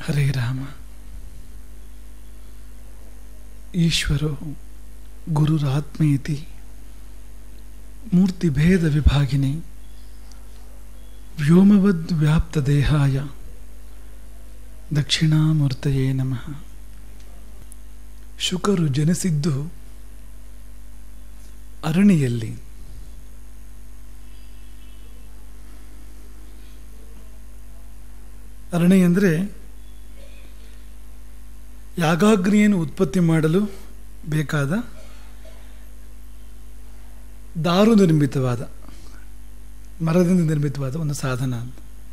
ಹರೇ ರಾಮ ಈಶ್ವರೋ ಗುರುರಾತ್ಮೇತಿ ಮೂರ್ತಿಭೇದ ವಿಭಾಗಿನಿ ವ್ಯೋಮವದ್ ವ್ಯಾಪ್ತ ದೇಹಾಯ ದಕ್ಷಿಣಾಮೂರ್ತಯೇ ನಮಃ ಶುಕರು ಜನಿಸಿದ್ದು ಅರಣಿಯಲ್ಲಿ ಅರಣಿ ಅಂದರೆ ಯಾಗಾಗ್ನಿಯನ್ನು ಉತ್ಪತ್ತಿ ಮಾಡಲು ಬೇಕಾದ ದಾರು ನಿರ್ಮಿತವಾದ ಮರದಿಂದ ನಿರ್ಮಿತವಾದ ಒಂದು ಸಾಧನ ಅಂತ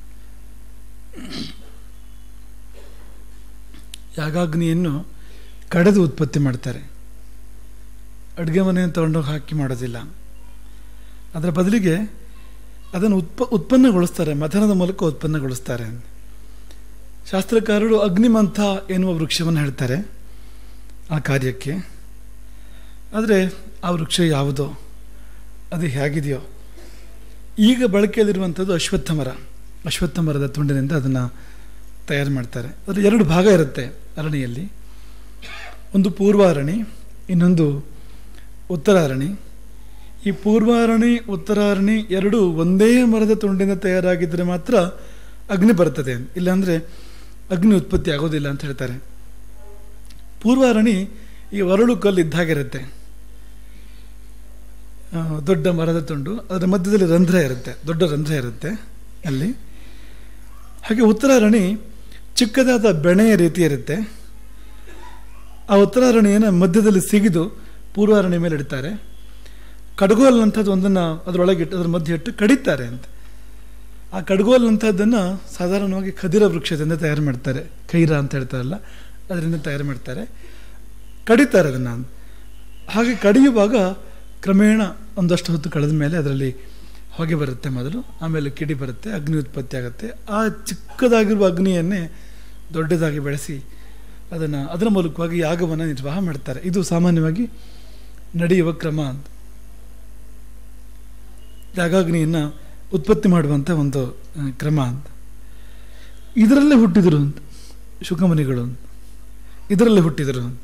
ಯಾಗಾಗ್ನಿಯನ್ನು ಕಡೆದು ಉತ್ಪತ್ತಿ ಮಾಡ್ತಾರೆ ಅಡುಗೆ ಮನೆಯನ್ನು ತಗೊಂಡೋಗಿ ಹಾಕಿ ಮಾಡೋದಿಲ್ಲ ಅದರ ಬದಲಿಗೆ ಅದನ್ನು ಉತ್ಪ ಉತ್ಪನ್ನಗೊಳಿಸ್ತಾರೆ ಮಥನದ ಮೂಲಕ ಉತ್ಪನ್ನಗೊಳಿಸ್ತಾರೆ ಶಾಸ್ತ್ರಕಾರರು ಅಗ್ನಿಮಂಥ ಎನ್ನುವ ವೃಕ್ಷವನ್ನು ಹೇಳ್ತಾರೆ ಆ ಕಾರ್ಯಕ್ಕೆ ಆದರೆ ಆ ವೃಕ್ಷ ಯಾವುದೋ ಅದು ಹೇಗಿದೆಯೋ ಈಗ ಬಳಕೆಯಲ್ಲಿರುವಂಥದ್ದು ಅಶ್ವತ್ಥ ಮರ ಅಶ್ವತ್ಥ ಮರದ ತುಂಡಿನಿಂದ ಅದನ್ನು ತಯಾರು ಮಾಡ್ತಾರೆ ಅದರ ಎರಡು ಭಾಗ ಇರುತ್ತೆ ಅರಣಿಯಲ್ಲಿ ಒಂದು ಪೂರ್ವಾರಣಿ ಇನ್ನೊಂದು ಉತ್ತರಾರಣಿ ಈ ಪೂರ್ವಾರಣಿ ಉತ್ತರಾರಣಿ ಎರಡು ಒಂದೇ ಮರದ ತುಂಡಿಂದ ತಯಾರಾಗಿದ್ದರೆ ಮಾತ್ರ ಅಗ್ನಿ ಬರ್ತದೆ ಇಲ್ಲಾಂದರೆ ಅಗ್ನಿ ಉತ್ಪತ್ತಿ ಆಗೋದಿಲ್ಲ ಅಂತ ಹೇಳ್ತಾರೆ ಪೂರ್ವಾರಣಿ ಈ ಒರಳು ಕಲ್ಲು ಇದ್ದಾಗಿರುತ್ತೆ ದೊಡ್ಡ ಮರದ ತುಂಡು ಅದರ ಮಧ್ಯದಲ್ಲಿ ರಂಧ್ರ ಇರುತ್ತೆ ದೊಡ್ಡ ರಂಧ್ರ ಇರುತ್ತೆ ಅಲ್ಲಿ ಹಾಗೆ ಉತ್ತರಾರಣಿ ಚಿಕ್ಕದಾದ ಬೆಣೆಯ ರೀತಿ ಇರುತ್ತೆ ಆ ಉತ್ತರಾರಣಿಯನ್ನು ಮಧ್ಯದಲ್ಲಿ ಸಿಗಿದು ಪೂರ್ವಾರಣಿ ಮೇಲೆ ಇಡ್ತಾರೆ ಕಡಗೋಲ್ ಅಂಥದ್ದು ಒಂದನ್ನು ಅದರೊಳಗೆ ಇಟ್ಟು ಅದ್ರ ಮಧ್ಯೆ ಇಟ್ಟು ಕಡಿತಾರೆ ಅಂತ ಆ ಕಡ್ಗೋಲ್ ಅಂಥದ್ದನ್ನು ಸಾಧಾರಣವಾಗಿ ಖದಿರ ವೃಕ್ಷದಿಂದ ತಯಾರು ಮಾಡ್ತಾರೆ ಕೈರ ಅಂತ ಹೇಳ್ತಾರಲ್ಲ ಅದರಿಂದ ತಯಾರು ಮಾಡ್ತಾರೆ ಕಡಿತಾರೆ ಅದನ್ನು ಹಾಗೆ ಕಡಿಯುವಾಗ ಕ್ರಮೇಣ ಒಂದಷ್ಟು ಹೊತ್ತು ಕಳೆದ ಮೇಲೆ ಅದರಲ್ಲಿ ಹೊಗೆ ಬರುತ್ತೆ ಮೊದಲು ಆಮೇಲೆ ಕಿಡಿ ಬರುತ್ತೆ ಅಗ್ನಿ ಉತ್ಪತ್ತಿ ಆಗುತ್ತೆ ಆ ಚಿಕ್ಕದಾಗಿರುವ ಅಗ್ನಿಯನ್ನೇ ದೊಡ್ಡದಾಗಿ ಬೆಳೆಸಿ ಅದನ್ನು ಅದರ ಮೂಲಕವಾಗಿ ಯಾಗವನ್ನು ನಿರ್ವಾಹ ಮಾಡ್ತಾರೆ ಇದು ಸಾಮಾನ್ಯವಾಗಿ ನಡೆಯುವ ಕ್ರಮ ಅಂತ ಯಾಗಾಗ್ನಿಯನ್ನು ಉತ್ಪತ್ತಿ ಮಾಡುವಂಥ ಒಂದು ಕ್ರಮ ಅಂತ ಇದರಲ್ಲೇ ಹುಟ್ಟಿದರು ಅಂತ ಶುಕಮುನಿಗಳು ಅಂತ ಇದರಲ್ಲೇ ಹುಟ್ಟಿದರು ಅಂತ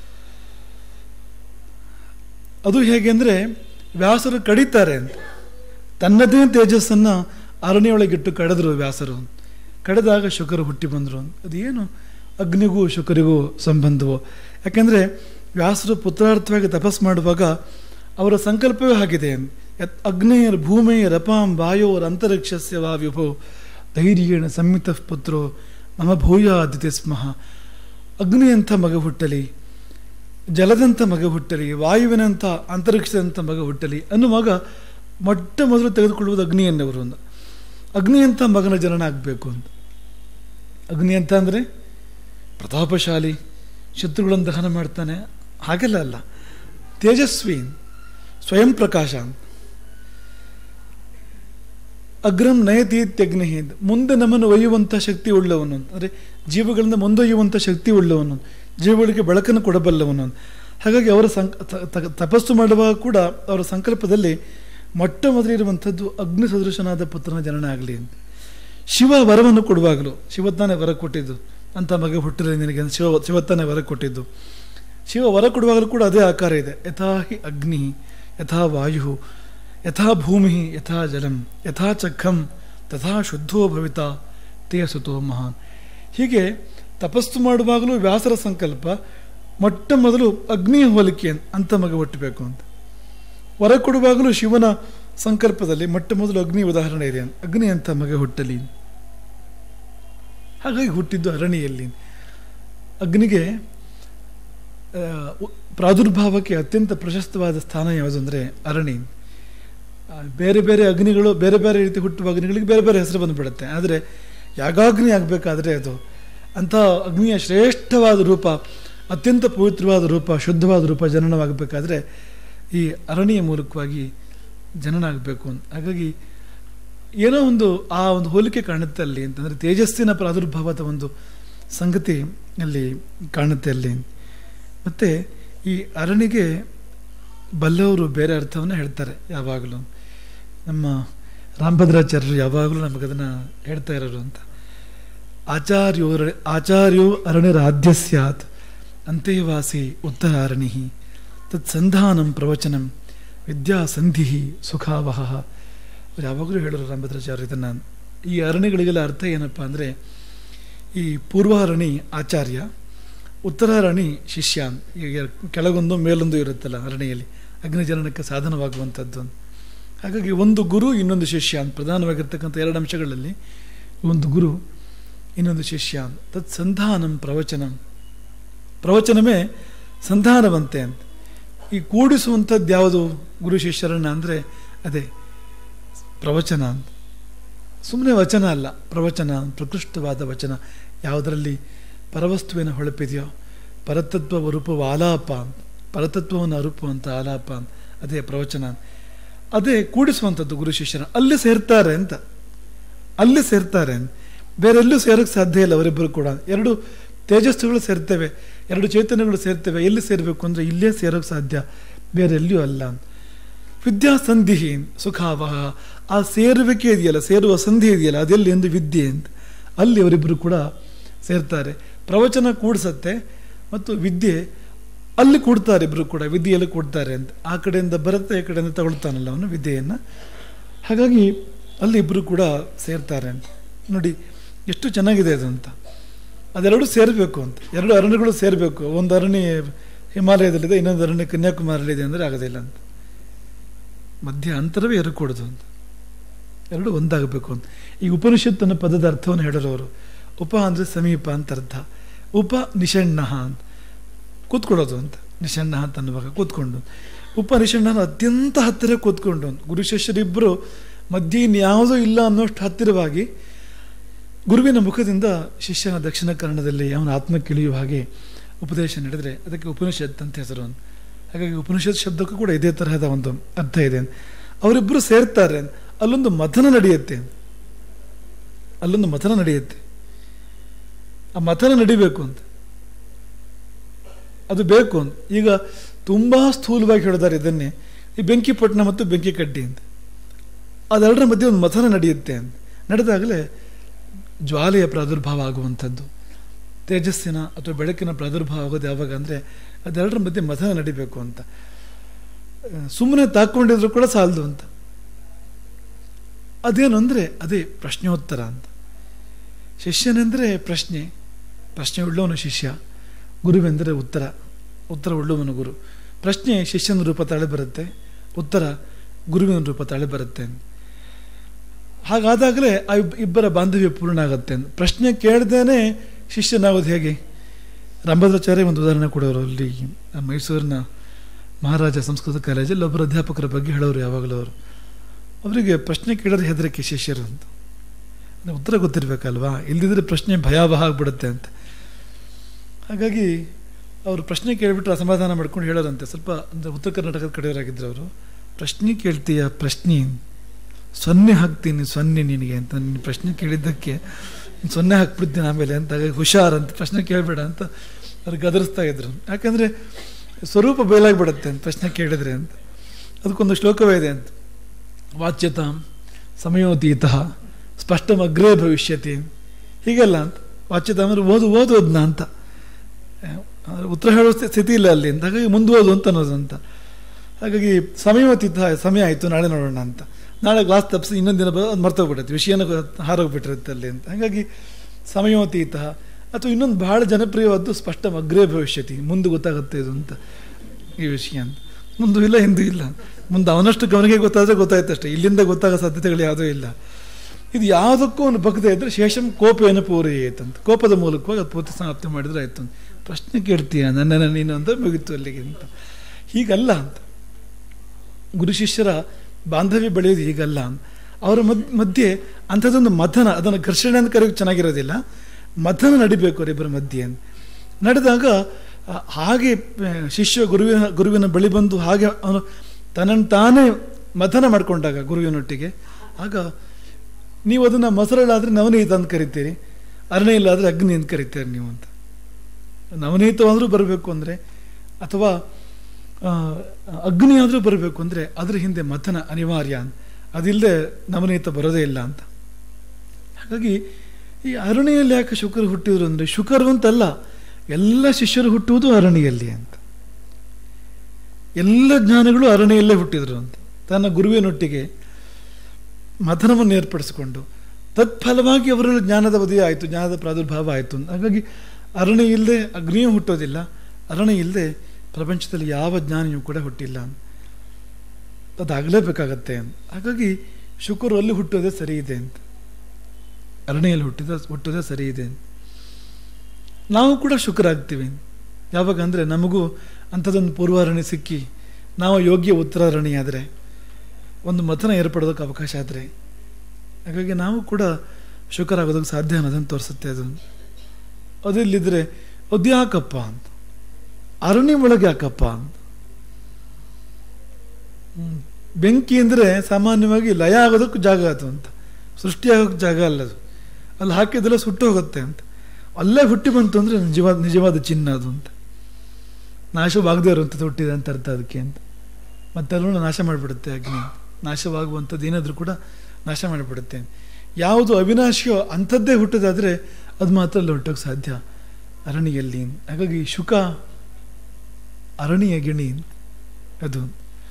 ಅದು ಹೇಗೆ ಅಂದರೆ ವ್ಯಾಸರು ಕಡಿತಾರೆ ಅಂತ ತನ್ನದೇ ತೇಜಸ್ಸನ್ನು ಅರಣ್ಯೊಳಗಿಟ್ಟು ಕಳೆದರು ವ್ಯಾಸರು ಕಳೆದಾಗ ಶುಕರು ಹುಟ್ಟಿ ಬಂದರು ಅದೇನು ಅಗ್ನಿಗೂ ಶುಕರಿಗೂ ಸಂಬಂಧವೋ ಯಾಕೆಂದರೆ ವ್ಯಾಸರು ಪುತ್ರಾರ್ಥವಾಗಿ ತಪಸ್ ಮಾಡುವಾಗ ಅವರ ಸಂಕಲ್ಪವೇ ಆಗಿದೆ ಅಗ್ನೇಯರ್ ಭೂಮೇಯರ್ ಅಪಾಂ ವಾಯೋರ್ ಅಂತರಿಕ್ಷಸ್ಯ ವಾ ವಿಭೋ ಧೈರ್ಯೇಣ ಸಂಮಿತ ಪುತ್ರೋ ಮಮ ಭೂಯಾದಿತಿ ಸ್ಮಃ ಅಗ್ನಿಯಂಥ ಮಗ ಹುಟ್ಟಲಿ ಜಲದಂಥ ಮಗ ಹುಟ್ಟಲಿ ವಾಯುವಿನಂಥ ಅಂತರಿಕ್ಷದಂಥ ಮಗ ಹುಟ್ಟಲಿ ಅನ್ನುವಾಗ ಮೊಟ್ಟ ಮೊದಲು ತೆಗೆದುಕೊಳ್ಳುವುದು ಅಗ್ನಿಯನ್ನವರು ಒಂದು ಅಗ್ನಿಯಂಥ ಮಗನ ಜನನ ಆಗಬೇಕು ಅಂತ ಅಗ್ನಿ ಅಂತ ಅಂದರೆ ಪ್ರತಾಪಶಾಲಿ ಶತ್ರುಗಳನ್ನು ದಹನ ಮಾಡ್ತಾನೆ ಹಾಗೆಲ್ಲ ಅಲ್ಲ ತೇಜಸ್ವಿ ಸ್ವಯಂ ಪ್ರಕಾಶ ಅಗ್ರಂ ನಯತೀತ್ಯಗ್ನಿ ಮುಂದೆ ನಮ್ಮನ್ನು ಒಯ್ಯುವಂಥ ಶಕ್ತಿ ಉಳ್ಳವನು ಅಂದರೆ ಜೀವಗಳಿಂದ ಮುಂದೊಯ್ಯುವಂಥ ಶಕ್ತಿ ಉಳ್ಳವನು ಜೀವಗಳಿಗೆ ಬೆಳಕನ್ನು ಕೊಡಬಲ್ಲವನು ಹಾಗಾಗಿ ಅವರ ಸಂ ತಪಸ್ಸು ಮಾಡುವಾಗ ಕೂಡ ಅವರ ಸಂಕಲ್ಪದಲ್ಲಿ ಮೊಟ್ಟ ಮೊದಲಿರುವಂಥದ್ದು ಅಗ್ನಿ ಸದೃಶನಾದ ಪುತ್ರನ ಜನನ ಆಗಲಿ ಅಂತ ಶಿವ ವರವನ್ನು ಕೊಡುವಾಗಲೂ ಶಿವತ್ತಾನೆ ವರ ಕೊಟ್ಟಿದ್ದು ಅಂತ ಮಗ ಹುಟ್ಟಿರಲಿ ನಿನಗೆ ಶಿವ ಶಿವತ್ತಾನೆ ವರ ಕೊಟ್ಟಿದ್ದು ಶಿವ ವರ ಕೊಡುವಾಗಲೂ ಕೂಡ ಅದೇ ಆಕಾರ ಇದೆ ಯಥಾ ಹಿ ಅಗ್ನಿ ಯಥಾ ವಾಯು ಯಥಾ ಭೂಮಿ ಯಥಾ ಜಲಂ ಯಥಾ ಚಖಂ ತಥಾ ಶುದ್ಧೋ ಭವಿತ ತೇ ಸುತೋ ಮಹಾನ್ ಹೀಗೆ ತಪಸ್ಸು ಮಾಡುವಾಗಲೂ ವ್ಯಾಸರ ಸಂಕಲ್ಪ ಮೊಟ್ಟ ಮೊದಲು ಅಗ್ನಿ ಹೋಲಿಕೆ ಅಂತ ಮಗ ಹುಟ್ಟಬೇಕು ಅಂತ ವರ ಕೊಡುವಾಗಲೂ ಶಿವನ ಸಂಕಲ್ಪದಲ್ಲಿ ಮೊಟ್ಟ ಮೊದಲು ಅಗ್ನಿ ಉದಾಹರಣೆ ಇದೆ ಅಗ್ನಿ ಅಂತ ಮಗ ಹುಟ್ಟಲಿ ಹಾಗಾಗಿ ಹುಟ್ಟಿದ್ದು ಅರಣಿಯಲ್ಲಿ ಅಗ್ನಿಗೆ ಪ್ರಾದುರ್ಭಾವಕ್ಕೆ ಅತ್ಯಂತ ಪ್ರಶಸ್ತವಾದ ಸ್ಥಾನ ಯಾವುದು ಅಂದರೆ ಅರಣಿ ಬೇರೆ ಬೇರೆ ಅಗ್ನಿಗಳು ಬೇರೆ ಬೇರೆ ರೀತಿ ಹುಟ್ಟುವ ಅಗ್ನಿಗಳಿಗೆ ಬೇರೆ ಬೇರೆ ಹೆಸರು ಬಂದುಬಿಡುತ್ತೆ ಆದರೆ ಯಾಗಾಗ್ನಿ ಆಗಬೇಕಾದ್ರೆ ಅದು ಅಂಥ ಅಗ್ನಿಯ ಶ್ರೇಷ್ಠವಾದ ರೂಪ ಅತ್ಯಂತ ಪವಿತ್ರವಾದ ರೂಪ ಶುದ್ಧವಾದ ರೂಪ ಜನನವಾಗಬೇಕಾದ್ರೆ ಈ ಅರಣಿಯ ಮೂಲಕವಾಗಿ ಜನನ ಆಗಬೇಕು ಅಂತ ಹಾಗಾಗಿ ಏನೋ ಒಂದು ಆ ಒಂದು ಹೋಲಿಕೆ ಕಾಣುತ್ತೆ ಅಲ್ಲಿ ಅಂತಂದರೆ ತೇಜಸ್ಸಿನ ಪ್ರಾದುರ್ಭಾವದ ಒಂದು ಸಂಗತಿ ಅಲ್ಲಿ ಕಾಣುತ್ತೆ ಅಲ್ಲಿ ಮತ್ತು ಈ ಅರಣಿಗೆ ಬಲ್ಲವರು ಬೇರೆ ಅರ್ಥವನ್ನು ಹೇಳ್ತಾರೆ ಯಾವಾಗಲೂ ನಮ್ಮ ರಾಮಭದ್ರಾಚಾರ್ಯರು ಯಾವಾಗಲೂ ನಮಗದನ್ನು ಹೇಳ್ತಾ ಇರೋರು ಅಂತ ಆಚಾರ್ಯೋ ಆಚಾರ್ಯೋ ಅರಣ್ಯರಾಧ್ಯ ಸ್ಯಾತ್ ಅಂತೇವಾಸಿ ಉತ್ತರಾರಣಿ ತತ್ಸಂಧಾನಂ ಪ್ರವಚನಂ ವಿದ್ಯಾಸಂಧಿ ಸುಖಾವಹ ಅವ್ರು ಯಾವಾಗಲೂ ಹೇಳೋರು ರಾಮಭದ್ರಾಚಾರ್ಯ ಇದನ್ನು ಈ ಅರಣ್ಯಗಳಿಗೆಲ್ಲ ಅರ್ಥ ಏನಪ್ಪ ಅಂದರೆ ಈ ಪೂರ್ವಾರಣಿ ಆಚಾರ್ಯ ಉತ್ತರಾರಣಿ ಶಿಷ್ಯ ಈಗ ಕೆಳಗೊಂದು ಮೇಲೊಂದು ಇರುತ್ತಲ್ಲ ಅರಣ್ಯಲ್ಲಿ ಅಗ್ನಿಜನನಕ್ಕೆ ಸಾಧನವಾಗುವಂಥದ್ದು ಹಾಗಾಗಿ ಒಂದು ಗುರು ಇನ್ನೊಂದು ಶಿಷ್ಯ ಅಂತ ಪ್ರಧಾನವಾಗಿರ್ತಕ್ಕಂಥ ಎರಡು ಅಂಶಗಳಲ್ಲಿ ಒಂದು ಗುರು ಇನ್ನೊಂದು ಶಿಷ್ಯ ತತ್ ಸಂಧಾನಂ ಪ್ರವಚನಂ ಪ್ರವಚನವೇ ಸಂಧಾನವಂತೆ ಅಂತ ಈ ಕೂಡಿಸುವಂಥದ್ದು ಯಾವುದು ಗುರು ಶಿಷ್ಯರನ್ನ ಅಂದರೆ ಅದೇ ಪ್ರವಚನ ಅಂತ ಸುಮ್ಮನೆ ವಚನ ಅಲ್ಲ ಪ್ರವಚನ ಪ್ರಕೃಷ್ಟವಾದ ವಚನ ಯಾವುದರಲ್ಲಿ ಪರವಸ್ತುವಿನ ಹೊಳಪಿದೆಯೋ ಪರತತ್ವ ರೂಪವ ಆಲಾಪ ಪರತತ್ವವನ್ನು ಅರುಪುವಂಥ ಆಲಾಪ ಅದೇ ಪ್ರವಚನ ಅದೇ ಕೂಡಿಸುವಂಥದ್ದು ಗುರು ಶಿಷ್ಯನ ಅಲ್ಲಿ ಸೇರ್ತಾರೆ ಅಂತ ಅಲ್ಲಿ ಸೇರ್ತಾರೆ ಬೇರೆಲ್ಲೂ ಸೇರೋಕ್ಕೆ ಸಾಧ್ಯ ಇಲ್ಲ ಅವರಿಬ್ಬರು ಕೂಡ ಎರಡು ತೇಜಸ್ಸುಗಳು ಸೇರ್ತೇವೆ ಎರಡು ಚೈತನ್ಯಗಳು ಸೇರ್ತೇವೆ ಎಲ್ಲಿ ಸೇರಬೇಕು ಅಂದರೆ ಇಲ್ಲೇ ಸೇರೋಕ್ಕೆ ಸಾಧ್ಯ ಬೇರೆ ಎಲ್ಲಿಯೂ ಅಲ್ಲ ವಿದ್ಯಾಸಂಧಿ ಸುಖಾವಹ ಆ ಸೇರುವಿಕೆ ಇದೆಯಲ್ಲ ಸೇರುವ ಸಂಧಿ ಇದೆಯಲ್ಲ ಅದೆಲ್ಲಿ ಎಂದು ವಿದ್ಯೆ ಅಂತ ಅಲ್ಲಿ ಅವರಿಬ್ಬರು ಕೂಡ ಸೇರ್ತಾರೆ ಪ್ರವಚನ ಕೂಡಿಸತ್ತೆ ಮತ್ತು ವಿದ್ಯೆ ಅಲ್ಲಿ ಕೂಡ್ತಾರೆ ಇಬ್ಬರು ಕೂಡ ವಿದ್ಯೆಯಲ್ಲಿ ಕೂಡ್ತಾರೆ ಅಂತ ಆ ಕಡೆಯಿಂದ ಬರುತ್ತೆ ಈ ಕಡೆಯಿಂದ ತಗೊಳ್ತಾನಲ್ಲ ಅವನು ವಿದ್ಯೆಯನ್ನು ಹಾಗಾಗಿ ಅಲ್ಲಿ ಇಬ್ಬರು ಕೂಡ ಸೇರ್ತಾರೆ ಅಂತ ನೋಡಿ ಎಷ್ಟು ಚೆನ್ನಾಗಿದೆ ಅದು ಅಂತ ಅದೆರಡು ಸೇರಬೇಕು ಅಂತ ಎರಡು ಅರಣ್ಯಗಳು ಸೇರಬೇಕು ಒಂದು ಅರಣ್ಯ ಹಿಮಾಲಯದಲ್ಲಿದೆ ಇನ್ನೊಂದು ಅರಣ್ಯ ಕನ್ಯಾಕುಮಾರಿಯಲ್ಲಿದೆ ಅಂದರೆ ಆಗೋದಿಲ್ಲ ಅಂತ ಮಧ್ಯ ಅಂತರವೇ ಎರಕೂಡದು ಅಂತ ಎರಡು ಒಂದಾಗಬೇಕು ಅಂತ ಈ ಉಪನಿಷತ್ ಅನ್ನೋ ಪದದ ಅರ್ಥವನ್ನು ಹೇಳೋರು ಅವರು ಉಪ ಅಂದರೆ ಸಮೀಪ ಅಂತ ಅರ್ಥ ಉಪ ನಿಷಣ್ಣ ಅಂತ ಕೂತ್ಕೊಳ್ಳೋದು ಅಂತ ನಿಷಣ್ಣ ಅಂತ ಅನ್ನುವಾಗ ಕೂತ್ಕೊಂಡು ಉಪ ನಿಷಣ್ಣ ಅತ್ಯಂತ ಹತ್ತಿರ ಕೂತ್ಕೊಂಡು ಗುರು ಶಿಷ್ಯರಿಬ್ಬರು ಮಧ್ಯೆ ಇನ್ಯಾವುದೂ ಇಲ್ಲ ಅನ್ನೋಷ್ಟು ಹತ್ತಿರವಾಗಿ ಗುರುವಿನ ಮುಖದಿಂದ ಶಿಷ್ಯನ ದಕ್ಷಿಣ ಕನ್ನಡದಲ್ಲಿ ಅವನ ಆತ್ಮಕ್ಕೆ ಇಳಿಯುವ ಹಾಗೆ ಉಪದೇಶ ನೀಡಿದರೆ ಅದಕ್ಕೆ ಉಪನಿಷತ್ ಅಂತ ಹೆಸರು ಅಂತ ಹಾಗಾಗಿ ಉಪನಿಷತ್ ಶಬ್ದಕ್ಕೂ ಕೂಡ ಇದೇ ತರಹದ ಒಂದು ಅರ್ಥ ಇದೆ ಅವರಿಬ್ಬರು ಸೇರ್ತಾರೆ ಅಲ್ಲೊಂದು ಮಥನ ನಡೆಯುತ್ತೆ ಅಲ್ಲೊಂದು ಮಥನ ನಡೆಯುತ್ತೆ ಆ ಮಥನ ನಡಿಬೇಕು ಅಂತ ಅದು ಬೇಕು ಅಂತ ಈಗ ತುಂಬ ಸ್ಥೂಲವಾಗಿ ಹೇಳಿದ್ದಾರೆ ಇದನ್ನೇ ಈ ಬೆಂಕಿ ಪಟ್ಟಣ ಮತ್ತು ಬೆಂಕಿ ಕಡ್ಡಿ ಅಂತ ಅದೆರಡರ ಮಧ್ಯೆ ಒಂದು ಮಥನ ನಡೆಯುತ್ತೆ ಅಂತ ನಡೆದಾಗಲೇ ಜ್ವಾಲೆಯ ಪ್ರಾದುರ್ಭಾವ ಆಗುವಂಥದ್ದು ತೇಜಸ್ಸಿನ ಅಥವಾ ಬೆಳಕಿನ ಪ್ರಾದುರ್ಭಾವ ಆಗೋದು ಯಾವಾಗ ಅಂದರೆ ಅದೆರಡರ ಮಧ್ಯೆ ಮಥನ ನಡಿಬೇಕು ಅಂತ ಸುಮ್ಮನೆ ತಾಕೊಂಡಿದ್ರು ಕೂಡ ಸಾಲದು ಅಂತ ಅದೇನು ಅಂದರೆ ಅದೇ ಪ್ರಶ್ನೋತ್ತರ ಅಂತ ಶಿಷ್ಯನೆಂದರೆ ಪ್ರಶ್ನೆ ಪ್ರಶ್ನೆ ಉಳ್ಳವನು ಶಿಷ್ಯ ಗುರುವೆಂದರೆ ಉತ್ತರ ಉತ್ತರ ಉಳ್ಳುವನು ಗುರು ಪ್ರಶ್ನೆ ಶಿಷ್ಯನ ರೂಪ ತಾಳೆ ಬರುತ್ತೆ ಉತ್ತರ ಗುರುವಿನ ರೂಪ ತಾಳೆ ಬರುತ್ತೆ ಹಾಗಾದಾಗಲೇ ಆ ಇಬ್ಬರ ಬಾಂಧವ್ಯ ಪೂರ್ಣ ಆಗುತ್ತೆ ಪ್ರಶ್ನೆ ಕೇಳ್ದೇನೆ ಶಿಷ್ಯನಾಗೋದು ಹೇಗೆ ರಂಭದ್ರಾಚಾರ್ಯ ಒಂದು ಉದಾಹರಣೆ ಕೊಡೋರು ಅಲ್ಲಿ ಮೈಸೂರಿನ ಮಹಾರಾಜ ಸಂಸ್ಕೃತ ಕಾಲೇಜಲ್ಲಿ ಒಬ್ಬರು ಅಧ್ಯಾಪಕರ ಬಗ್ಗೆ ಹೇಳೋರು ಯಾವಾಗಲೂ ಅವರು ಅವರಿಗೆ ಪ್ರಶ್ನೆ ಕೇಳೋರು ಹೆದರಿಕೆ ಶಿಷ್ಯರು ಅಂತ ಉತ್ತರ ಗೊತ್ತಿರಬೇಕಲ್ವಾ ಇಲ್ದಿದ್ರೆ ಪ್ರಶ್ನೆ ಭಯಾವಹ ಆಗ್ಬಿಡುತ್ತೆ ಅಂತ ಹಾಗಾಗಿ ಅವರು ಪ್ರಶ್ನೆ ಕೇಳಿಬಿಟ್ಟು ಅಸಮಾಧಾನ ಮಾಡ್ಕೊಂಡು ಹೇಳೋರಂತೆ ಸ್ವಲ್ಪ ಅಂದರೆ ಉತ್ತರ ಕರ್ನಾಟಕದ ಕಡೆಯವರಾಗಿದ್ದರು ಅವರು ಪ್ರಶ್ನೆ ಕೇಳ್ತೀಯ ಪ್ರಶ್ನೆ ಸೊನ್ನೆ ಹಾಕ್ತೀನಿ ಸೊನ್ನೆ ನಿನಗೆ ಅಂತ ನಿನ್ನ ಪ್ರಶ್ನೆ ಕೇಳಿದ್ದಕ್ಕೆ ಸೊನ್ನೆ ಹಾಕ್ಬಿಡ್ತೀನಿ ಆಮೇಲೆ ಅಂತ ಹಾಗಾಗಿ ಹುಷಾರ್ ಅಂತ ಪ್ರಶ್ನೆ ಕೇಳಬೇಡ ಅಂತ ಅವ್ರು ಗದರಿಸ್ತಾ ಇದ್ರು ಯಾಕಂದರೆ ಸ್ವರೂಪ ಬಯಲಾಗ್ಬಿಡುತ್ತೆ ಅಂತ ಪ್ರಶ್ನೆ ಕೇಳಿದ್ರೆ ಅಂತ ಅದಕ್ಕೊಂದು ಶ್ಲೋಕವೇ ಇದೆ ಅಂತ ವಾಚ್ಯತ ಸಮಯೋತೀತ ಸ್ಪಷ್ಟಮಗ್ರೇ ಭವಿಷ್ಯತಿ ಹೀಗೆಲ್ಲ ಅಂತ ವಾಚ್ಯತ ಅಂದರೆ ಓದು ಓದೋದನ್ನ ಅಂತ ಉತ್ತರ ಹೇಳೋ ಸ್ಥಿತಿ ಇಲ್ಲ ಅಲ್ಲಿ ಅಂತ ಹಾಗಾಗಿ ಮುಂದುವೋದು ಅಂತ ಅನ್ನೋದು ಅಂತ ಹಾಗಾಗಿ ಸಮಯೋತೀತ ಸಮಯ ಆಯಿತು ನಾಳೆ ನೋಡೋಣ ಅಂತ ನಾಳೆ ಕ್ಲಾಸ್ ತಪ್ಪಿಸಿ ಇನ್ನೊಂದು ದಿನ ಅದು ಮರ್ತೋಗ್ಬಿಡುತ್ತೆ ವಿಷಯನ ಹಾರೋಗ್ಬಿಟ್ಟಿರುತ್ತೆ ಅಲ್ಲಿ ಅಂತ ಹಾಗಾಗಿ ಸಮಯೋತೀತ ಅಥವಾ ಇನ್ನೊಂದು ಬಹಳ ಜನಪ್ರಿಯವಾದ್ದು ಸ್ಪಷ್ಟ ಅಗ್ರೇ ಭವಿಷ್ಯತಿ ಮುಂದೆ ಗೊತ್ತಾಗುತ್ತೆ ಇದು ಅಂತ ಈ ವಿಷಯ ಅಂತ ಮುಂದೂ ಇಲ್ಲ ಹಿಂದೂ ಇಲ್ಲ ಮುಂದೆ ಅವನಷ್ಟು ಗಮನಿಗೆ ಗೊತ್ತಾದರೆ ಗೊತ್ತಾಯ್ತು ಅಷ್ಟೇ ಇಲ್ಲಿಂದ ಗೊತ್ತಾಗೋ ಸಾಧ್ಯತೆಗಳು ಯಾವುದೂ ಇಲ್ಲ ಇದು ಯಾವುದಕ್ಕೂ ಅವನು ಬಗ್ಗದೇ ಇದ್ದರೆ ಶೇಷಂ ಕೋಪೇನ ಪೂರೈತಂತ ಕೋಪದ ಮೂಲಕವಾಗಿ ಅದು ಪೂರ್ತಿ ಸಮಾಪ್ತಿ ಮಾಡಿದ್ರೆ ಆಯ್ತು ಅಂತ ಪ್ರಶ್ನೆ ಕೇಳ್ತೀಯ ನನ್ನನ್ನು ನೀನು ಅಂತ ಮುಗಿತು ಅಲ್ಲಿಗೆ ಅಂತ ಹೀಗಲ್ಲ ಅಂತ ಗುರು ಶಿಷ್ಯರ ಬಾಂಧವ್ಯ ಬೆಳೆಯೋದು ಹೀಗಲ್ಲ ಅವರ ಮದ್ ಮಧ್ಯೆ ಅಂಥದ್ದೊಂದು ಮಥನ ಅದನ್ನು ಘರ್ಷಣೆ ಅಂತ ಕರೆಯೋಕೆ ಚೆನ್ನಾಗಿರೋದಿಲ್ಲ ಮಥನ ನಡಿಬೇಕು ಅವರಿಬ್ಬರ ಮಧ್ಯೆ ನಡೆದಾಗ ಹಾಗೆ ಶಿಷ್ಯ ಗುರುವಿನ ಗುರುವಿನ ಬಳಿ ಬಂದು ಹಾಗೆ ಅವನು ತನ್ನನ್ನು ತಾನೇ ಮಥನ ಮಾಡಿಕೊಂಡಾಗ ಗುರುವಿನೊಟ್ಟಿಗೆ ಆಗ ನೀವು ಅದನ್ನು ಮೊಸರಳಾದರೆ ನವನೀತ ಅಂತ ಕರಿತೀರಿ ಅರಣ್ಯ ಇಲ್ಲಾದರೆ ಅಗ್ನಿ ಅಂತ ಕರಿತೀರಿ ನೀವು ಅಂತ ನವನೀತವಾದರೂ ಬರಬೇಕು ಅಂದರೆ ಅಥವಾ ಅಗ್ನಿ ಆದರೂ ಬರಬೇಕು ಅಂದರೆ ಅದ್ರ ಹಿಂದೆ ಮಥನ ಅನಿವಾರ್ಯ ಅದಿಲ್ಲದೆ ನವನೀತ ಬರೋದೇ ಇಲ್ಲ ಅಂತ ಹಾಗಾಗಿ ಈ ಅರಣ್ಯಲ್ಲಿ ಯಾಕೆ ಶುಕರು ಹುಟ್ಟಿದ್ರು ಅಂದರೆ ಶುಕರು ಅಂತಲ್ಲ ಎಲ್ಲ ಶಿಷ್ಯರು ಹುಟ್ಟುವುದು ಅರಣ್ಯಲ್ಲಿ ಅಂತ ಎಲ್ಲ ಜ್ಞಾನಿಗಳು ಅರಣ್ಯಲ್ಲೇ ಹುಟ್ಟಿದ್ರು ಅಂತ ತನ್ನ ಗುರುವಿನೊಟ್ಟಿಗೆ ಮಥನವನ್ನು ಏರ್ಪಡಿಸಿಕೊಂಡು ತತ್ಫಲವಾಗಿ ಅವರಲ್ಲಿ ಜ್ಞಾನದ ಬದಿಯ ಆಯಿತು ಜ್ಞಾನದ ಪ್ರಾದುರ್ಭಾವ ಆಯಿತು ಹಾಗಾಗಿ ಅರಣ್ಯ ಇಲ್ಲದೆ ಅಗ್ನಿಯೂ ಹುಟ್ಟೋದಿಲ್ಲ ಅರಣ್ಯ ಇಲ್ಲದೆ ಪ್ರಪಂಚದಲ್ಲಿ ಯಾವ ಜ್ಞಾನಿಯೂ ಕೂಡ ಹುಟ್ಟಿಲ್ಲ ಅದಾಗಲೇಬೇಕಾಗತ್ತೆ ಅಂತ ಹಾಗಾಗಿ ಶುಕರು ಅಲ್ಲಿ ಹುಟ್ಟೋದೇ ಸರಿ ಇದೆ ಅಂತ ಅರಣ್ಯಲ್ಲಿ ಹುಟ್ಟಿದ ಹುಟ್ಟೋದೇ ಸರಿ ಇದೆ ಅಂತ ನಾವು ಕೂಡ ಶುಕರಾಗ್ತೀವಿ ಯಾವಾಗ ಅಂದರೆ ನಮಗೂ ಅಂಥದ್ದೊಂದು ಪೂರ್ವಾರಣಿ ಸಿಕ್ಕಿ ನಾವು ಯೋಗ್ಯ ಉತ್ತರಾರಣಿ ಆದರೆ ಒಂದು ಮತನ ಏರ್ಪಡೋದಕ್ಕೆ ಅವಕಾಶ ಆದರೆ ಹಾಗಾಗಿ ನಾವು ಕೂಡ ಶುಕರಾಗೋದಕ್ಕೆ ಸಾಧ್ಯ ಅನ್ನೋದನ್ನು ತೋರಿಸುತ್ತೆ ಅದು ಅದಿಲ್ಲಿದ್ರೆ ಅದು ಯಾಕಪ್ಪ ಅಂತ ಅರಣ್ಯ ಒಳಗೆ ಯಾಕಪ್ಪ ಅಂತ ಹ್ಮ್. ಬೆಂಕಿ ಅಂದರೆ ಸಾಮಾನ್ಯವಾಗಿ ಲಯ ಆಗೋದಕ್ಕೂ ಜಾಗ ಅದು ಅಂತ ಸೃಷ್ಟಿ ಆಗೋಕ್ಕೆ ಜಾಗ ಅಲ್ಲ ಅದು ಅಲ್ಲಿ ಹಾಕಿದೆಲ್ಲ ಸುಟ್ಟು ಹೋಗುತ್ತೆ ಅಂತ ಅಲ್ಲೇ ಹುಟ್ಟಿ ಬಂತು ಅಂದರೆ ನಿಜವಾದ ನಿಜವಾದ ಚಿನ್ನ ಅದು ಅಂತ ನಾಶವಾಗದೇ ಇರುವಂಥದ್ದು ಹುಟ್ಟಿದೆ ಅಂತ ಅರ್ಥ ಅದಕ್ಕೆ ಅಂತ ಮತ್ತೆಲ್ಲರೂ ನಾಶ ಮಾಡಿಬಿಡುತ್ತೆ ಅಗ್ನಿ ನಾಶವಾಗುವಂಥದ್ದು ಏನಾದರೂ ಕೂಡ ನಾಶ ಮಾಡಿಬಿಡುತ್ತೆ ಯಾವುದು ಅವಿನಾಶಿಯೋ ಅಂಥದ್ದೇ ಹುಟ್ಟೋದಾದರೆ ಅದು ಮಾತ್ರ ಅಲ್ಲಿ ಹುಟ್ಟೋಕ್ಕೆ ಸಾಧ್ಯ ಅರಣಿಯಲ್ಲಿ ಹಾಗಾಗಿ ಶುಕ ಅರಣಿಯ ಗಿಣಿ ಅದು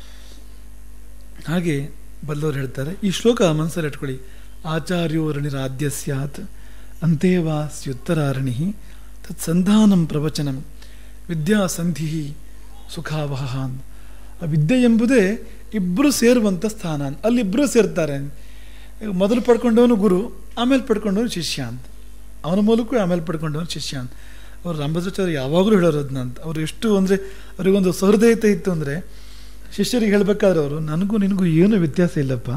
ಹಾಗೆ ಬಲ್ಲವರು ಹೇಳ್ತಾರೆ ಈ ಶ್ಲೋಕ ಮನಸ್ಸಲ್ಲಿ ಇಟ್ಕೊಳ್ಳಿ ಆಚಾರ್ಯೋ ರಣಿರಾದ್ಯ ಸ್ಯಾತ್ ಅಂತೇವಾ ಸ್ಯುತ್ತರಾರಣಿ ತತ್ಸಂಧಾನಂ ಪ್ರವಚನಂ ವಿದ್ಯಾಸಂಧಿ ಸುಖಾವಹ ಆ ವಿದ್ಯೆ ಎಂಬುದೇ ಇಬ್ಬರು ಸೇರುವಂಥ ಸ್ಥಾನ ಅಲ್ಲಿ ಇಬ್ಬರು ಸೇರ್ತಾರೆ ಈಗ ಮೊದಲು ಪಡ್ಕೊಂಡವನು ಗುರು ಆಮೇಲೆ ಪಡ್ಕೊಂಡವನು ಶಿಷ್ಯ ಅಂತ ಅವನ ಮೂಲಕ ಆಮೇಲೆ ಪಡ್ಕೊಂಡವನು ಶಿಷ್ಯ ಅಂತ ಅವರು ರಾಮಭದ್ರಾಚಾರ್ಯ ಯಾವಾಗಲೂ ಹೇಳೋರು ಅದನ್ನ ಅಂತ ಅವ್ರು ಎಷ್ಟು ಅಂದರೆ ಅವರಿಗೊಂದು ಸಹೃದಯತೆ ಇತ್ತು ಅಂದರೆ ಶಿಷ್ಯರಿಗೆ ಹೇಳಬೇಕಾದ್ರೆ ಅವರು ನನಗೂ ನಿನಗೂ ಏನು ವ್ಯತ್ಯಾಸ ಇಲ್ಲಪ್ಪ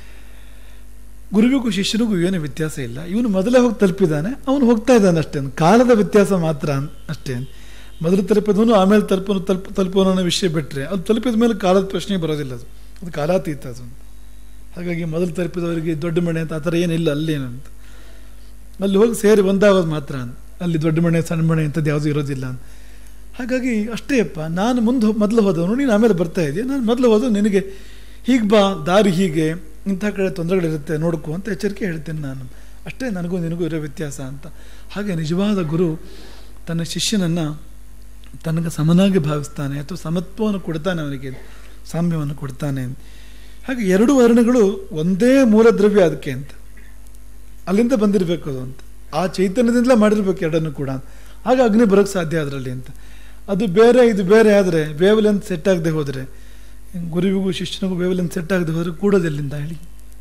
ಗುರುವಿಗೂ ಶಿಷ್ಯನಿಗೂ ಏನು ವ್ಯತ್ಯಾಸ ಇಲ್ಲ ಇವನು ಮೊದಲೇ ಹೋಗಿ ತಲುಪಿದ್ದಾನೆ ಅವನು ಹೋಗ್ತಾ ಇದ್ದಾನೆ ಅಷ್ಟೇ ಕಾಲದ ವ್ಯತ್ಯಾಸ ಮಾತ್ರ ಅನ್- ಅಷ್ಟೇ ಮೊದಲು ತಲುಪಿದವನು ಆಮೇಲೆ ತಲುಪನು ತಲುಪ ತಲುಪೋನು ಅನ್ನೋ ವಿಷಯ ಬಿಟ್ಟರೆ ಅದು ತಲುಪಿದ ಮೇಲೆ ಕಾಲದ ಪ್ರಶ್ನೆ ಬರೋದಿಲ್ಲ ಅದು ಅದು ಕಾಲಾತೀತ ಅದು ಹಾಗಾಗಿ ಮೊದಲು ತಲುಪಿದವರಿಗೆ ದೊಡ್ಡ ಮನೆ ಅಂತ ಆ ಥರ ಏನಿಲ್ಲ ಅಲ್ಲೇನಂತ ಅಲ್ಲಿ ಹೋಗಿ ಸೇರಿ ಒಂದಾಗೋದು ಮಾತ್ರ ಅಂತ. ಅಲ್ಲಿ ದೊಡ್ಡ ಮನೆ ಸಣ್ಣ ಮನೆ ಅಂಥದ್ದು ಯಾವುದೂ ಇರೋದಿಲ್ಲ ಅಂತ ಹಾಗಾಗಿ ಅಷ್ಟೇ ಅಪ್ಪ ನಾನು ಮುಂದೆ ಮೊದಲು ಹೋದವನು ನೀನು ಆಮೇಲೆ ಬರ್ತಾ ಇದೆಯಾ ನಾನು ಮೊದಲು ಹೋದ ನಿನಗೆ ಹೀಗೆ ಬಾ ದಾರಿ ಹೀಗೆ ಇಂಥ ಕಡೆ ತೊಂದರೆಗಳಿರುತ್ತೆ ನೋಡ್ಕೊ ಅಂತ ಎಚ್ಚರಿಕೆ ಹೇಳ್ತೇನೆ ನಾನು ಅಷ್ಟೇ ನನಗೂ ನಿನಗೂ ಇರೋ ವ್ಯತ್ಯಾಸ ಅಂತ ಹಾಗೆ ನಿಜವಾದ ಗುರು ತನ್ನ ಶಿಷ್ಯನನ್ನು ತನಗೆ ಸಮನಾಗಿ ಭಾವಿಸ್ತಾನೆ ಅಥವಾ ಸಮತ್ವವನ್ನು ಕೊಡ್ತಾನೆ ಅವನಿಗೆ ಸಾಮ್ಯವನ್ನು ಕೊಡ್ತಾನೆ ಹಾಗೆ ಎರಡು ವರ್ಣಗಳು ಒಂದೇ ಮೂಲ ದ್ರವ್ಯ ಅದಕ್ಕೆ ಅಂತ ಅಲ್ಲಿಂದ ಬಂದಿರಬೇಕು ಅದು ಅಂತ ಆ ಚೈತನ್ಯದಿಂದಲೇ ಮಾಡಿರ್ಬೇಕು ಎರಡನ್ನು ಕೂಡ ಆಗ ಅಗ್ನಿ ಬರೋಕ್ಕೆ ಸಾಧ್ಯ ಅದರಲ್ಲಿ ಅಂತ ಅದು ಬೇರೆ ಇದು ಬೇರೆ ಆದರೆ ವೇವ್ ಲೆಂತ್ ಸೆಟ್ ಆಗದೆ ಹೋದರೆ ಗುರುವಿಗೂ ಶಿಷ್ಯನಿಗೂ ವೇವ್ ಲೆಂತ್ ಸೆಟ್ ಆಗದೆ ಹೋದರೆ ಕೂಡೋದೆಲ್ಲಿಂದ ಹೇಳಿ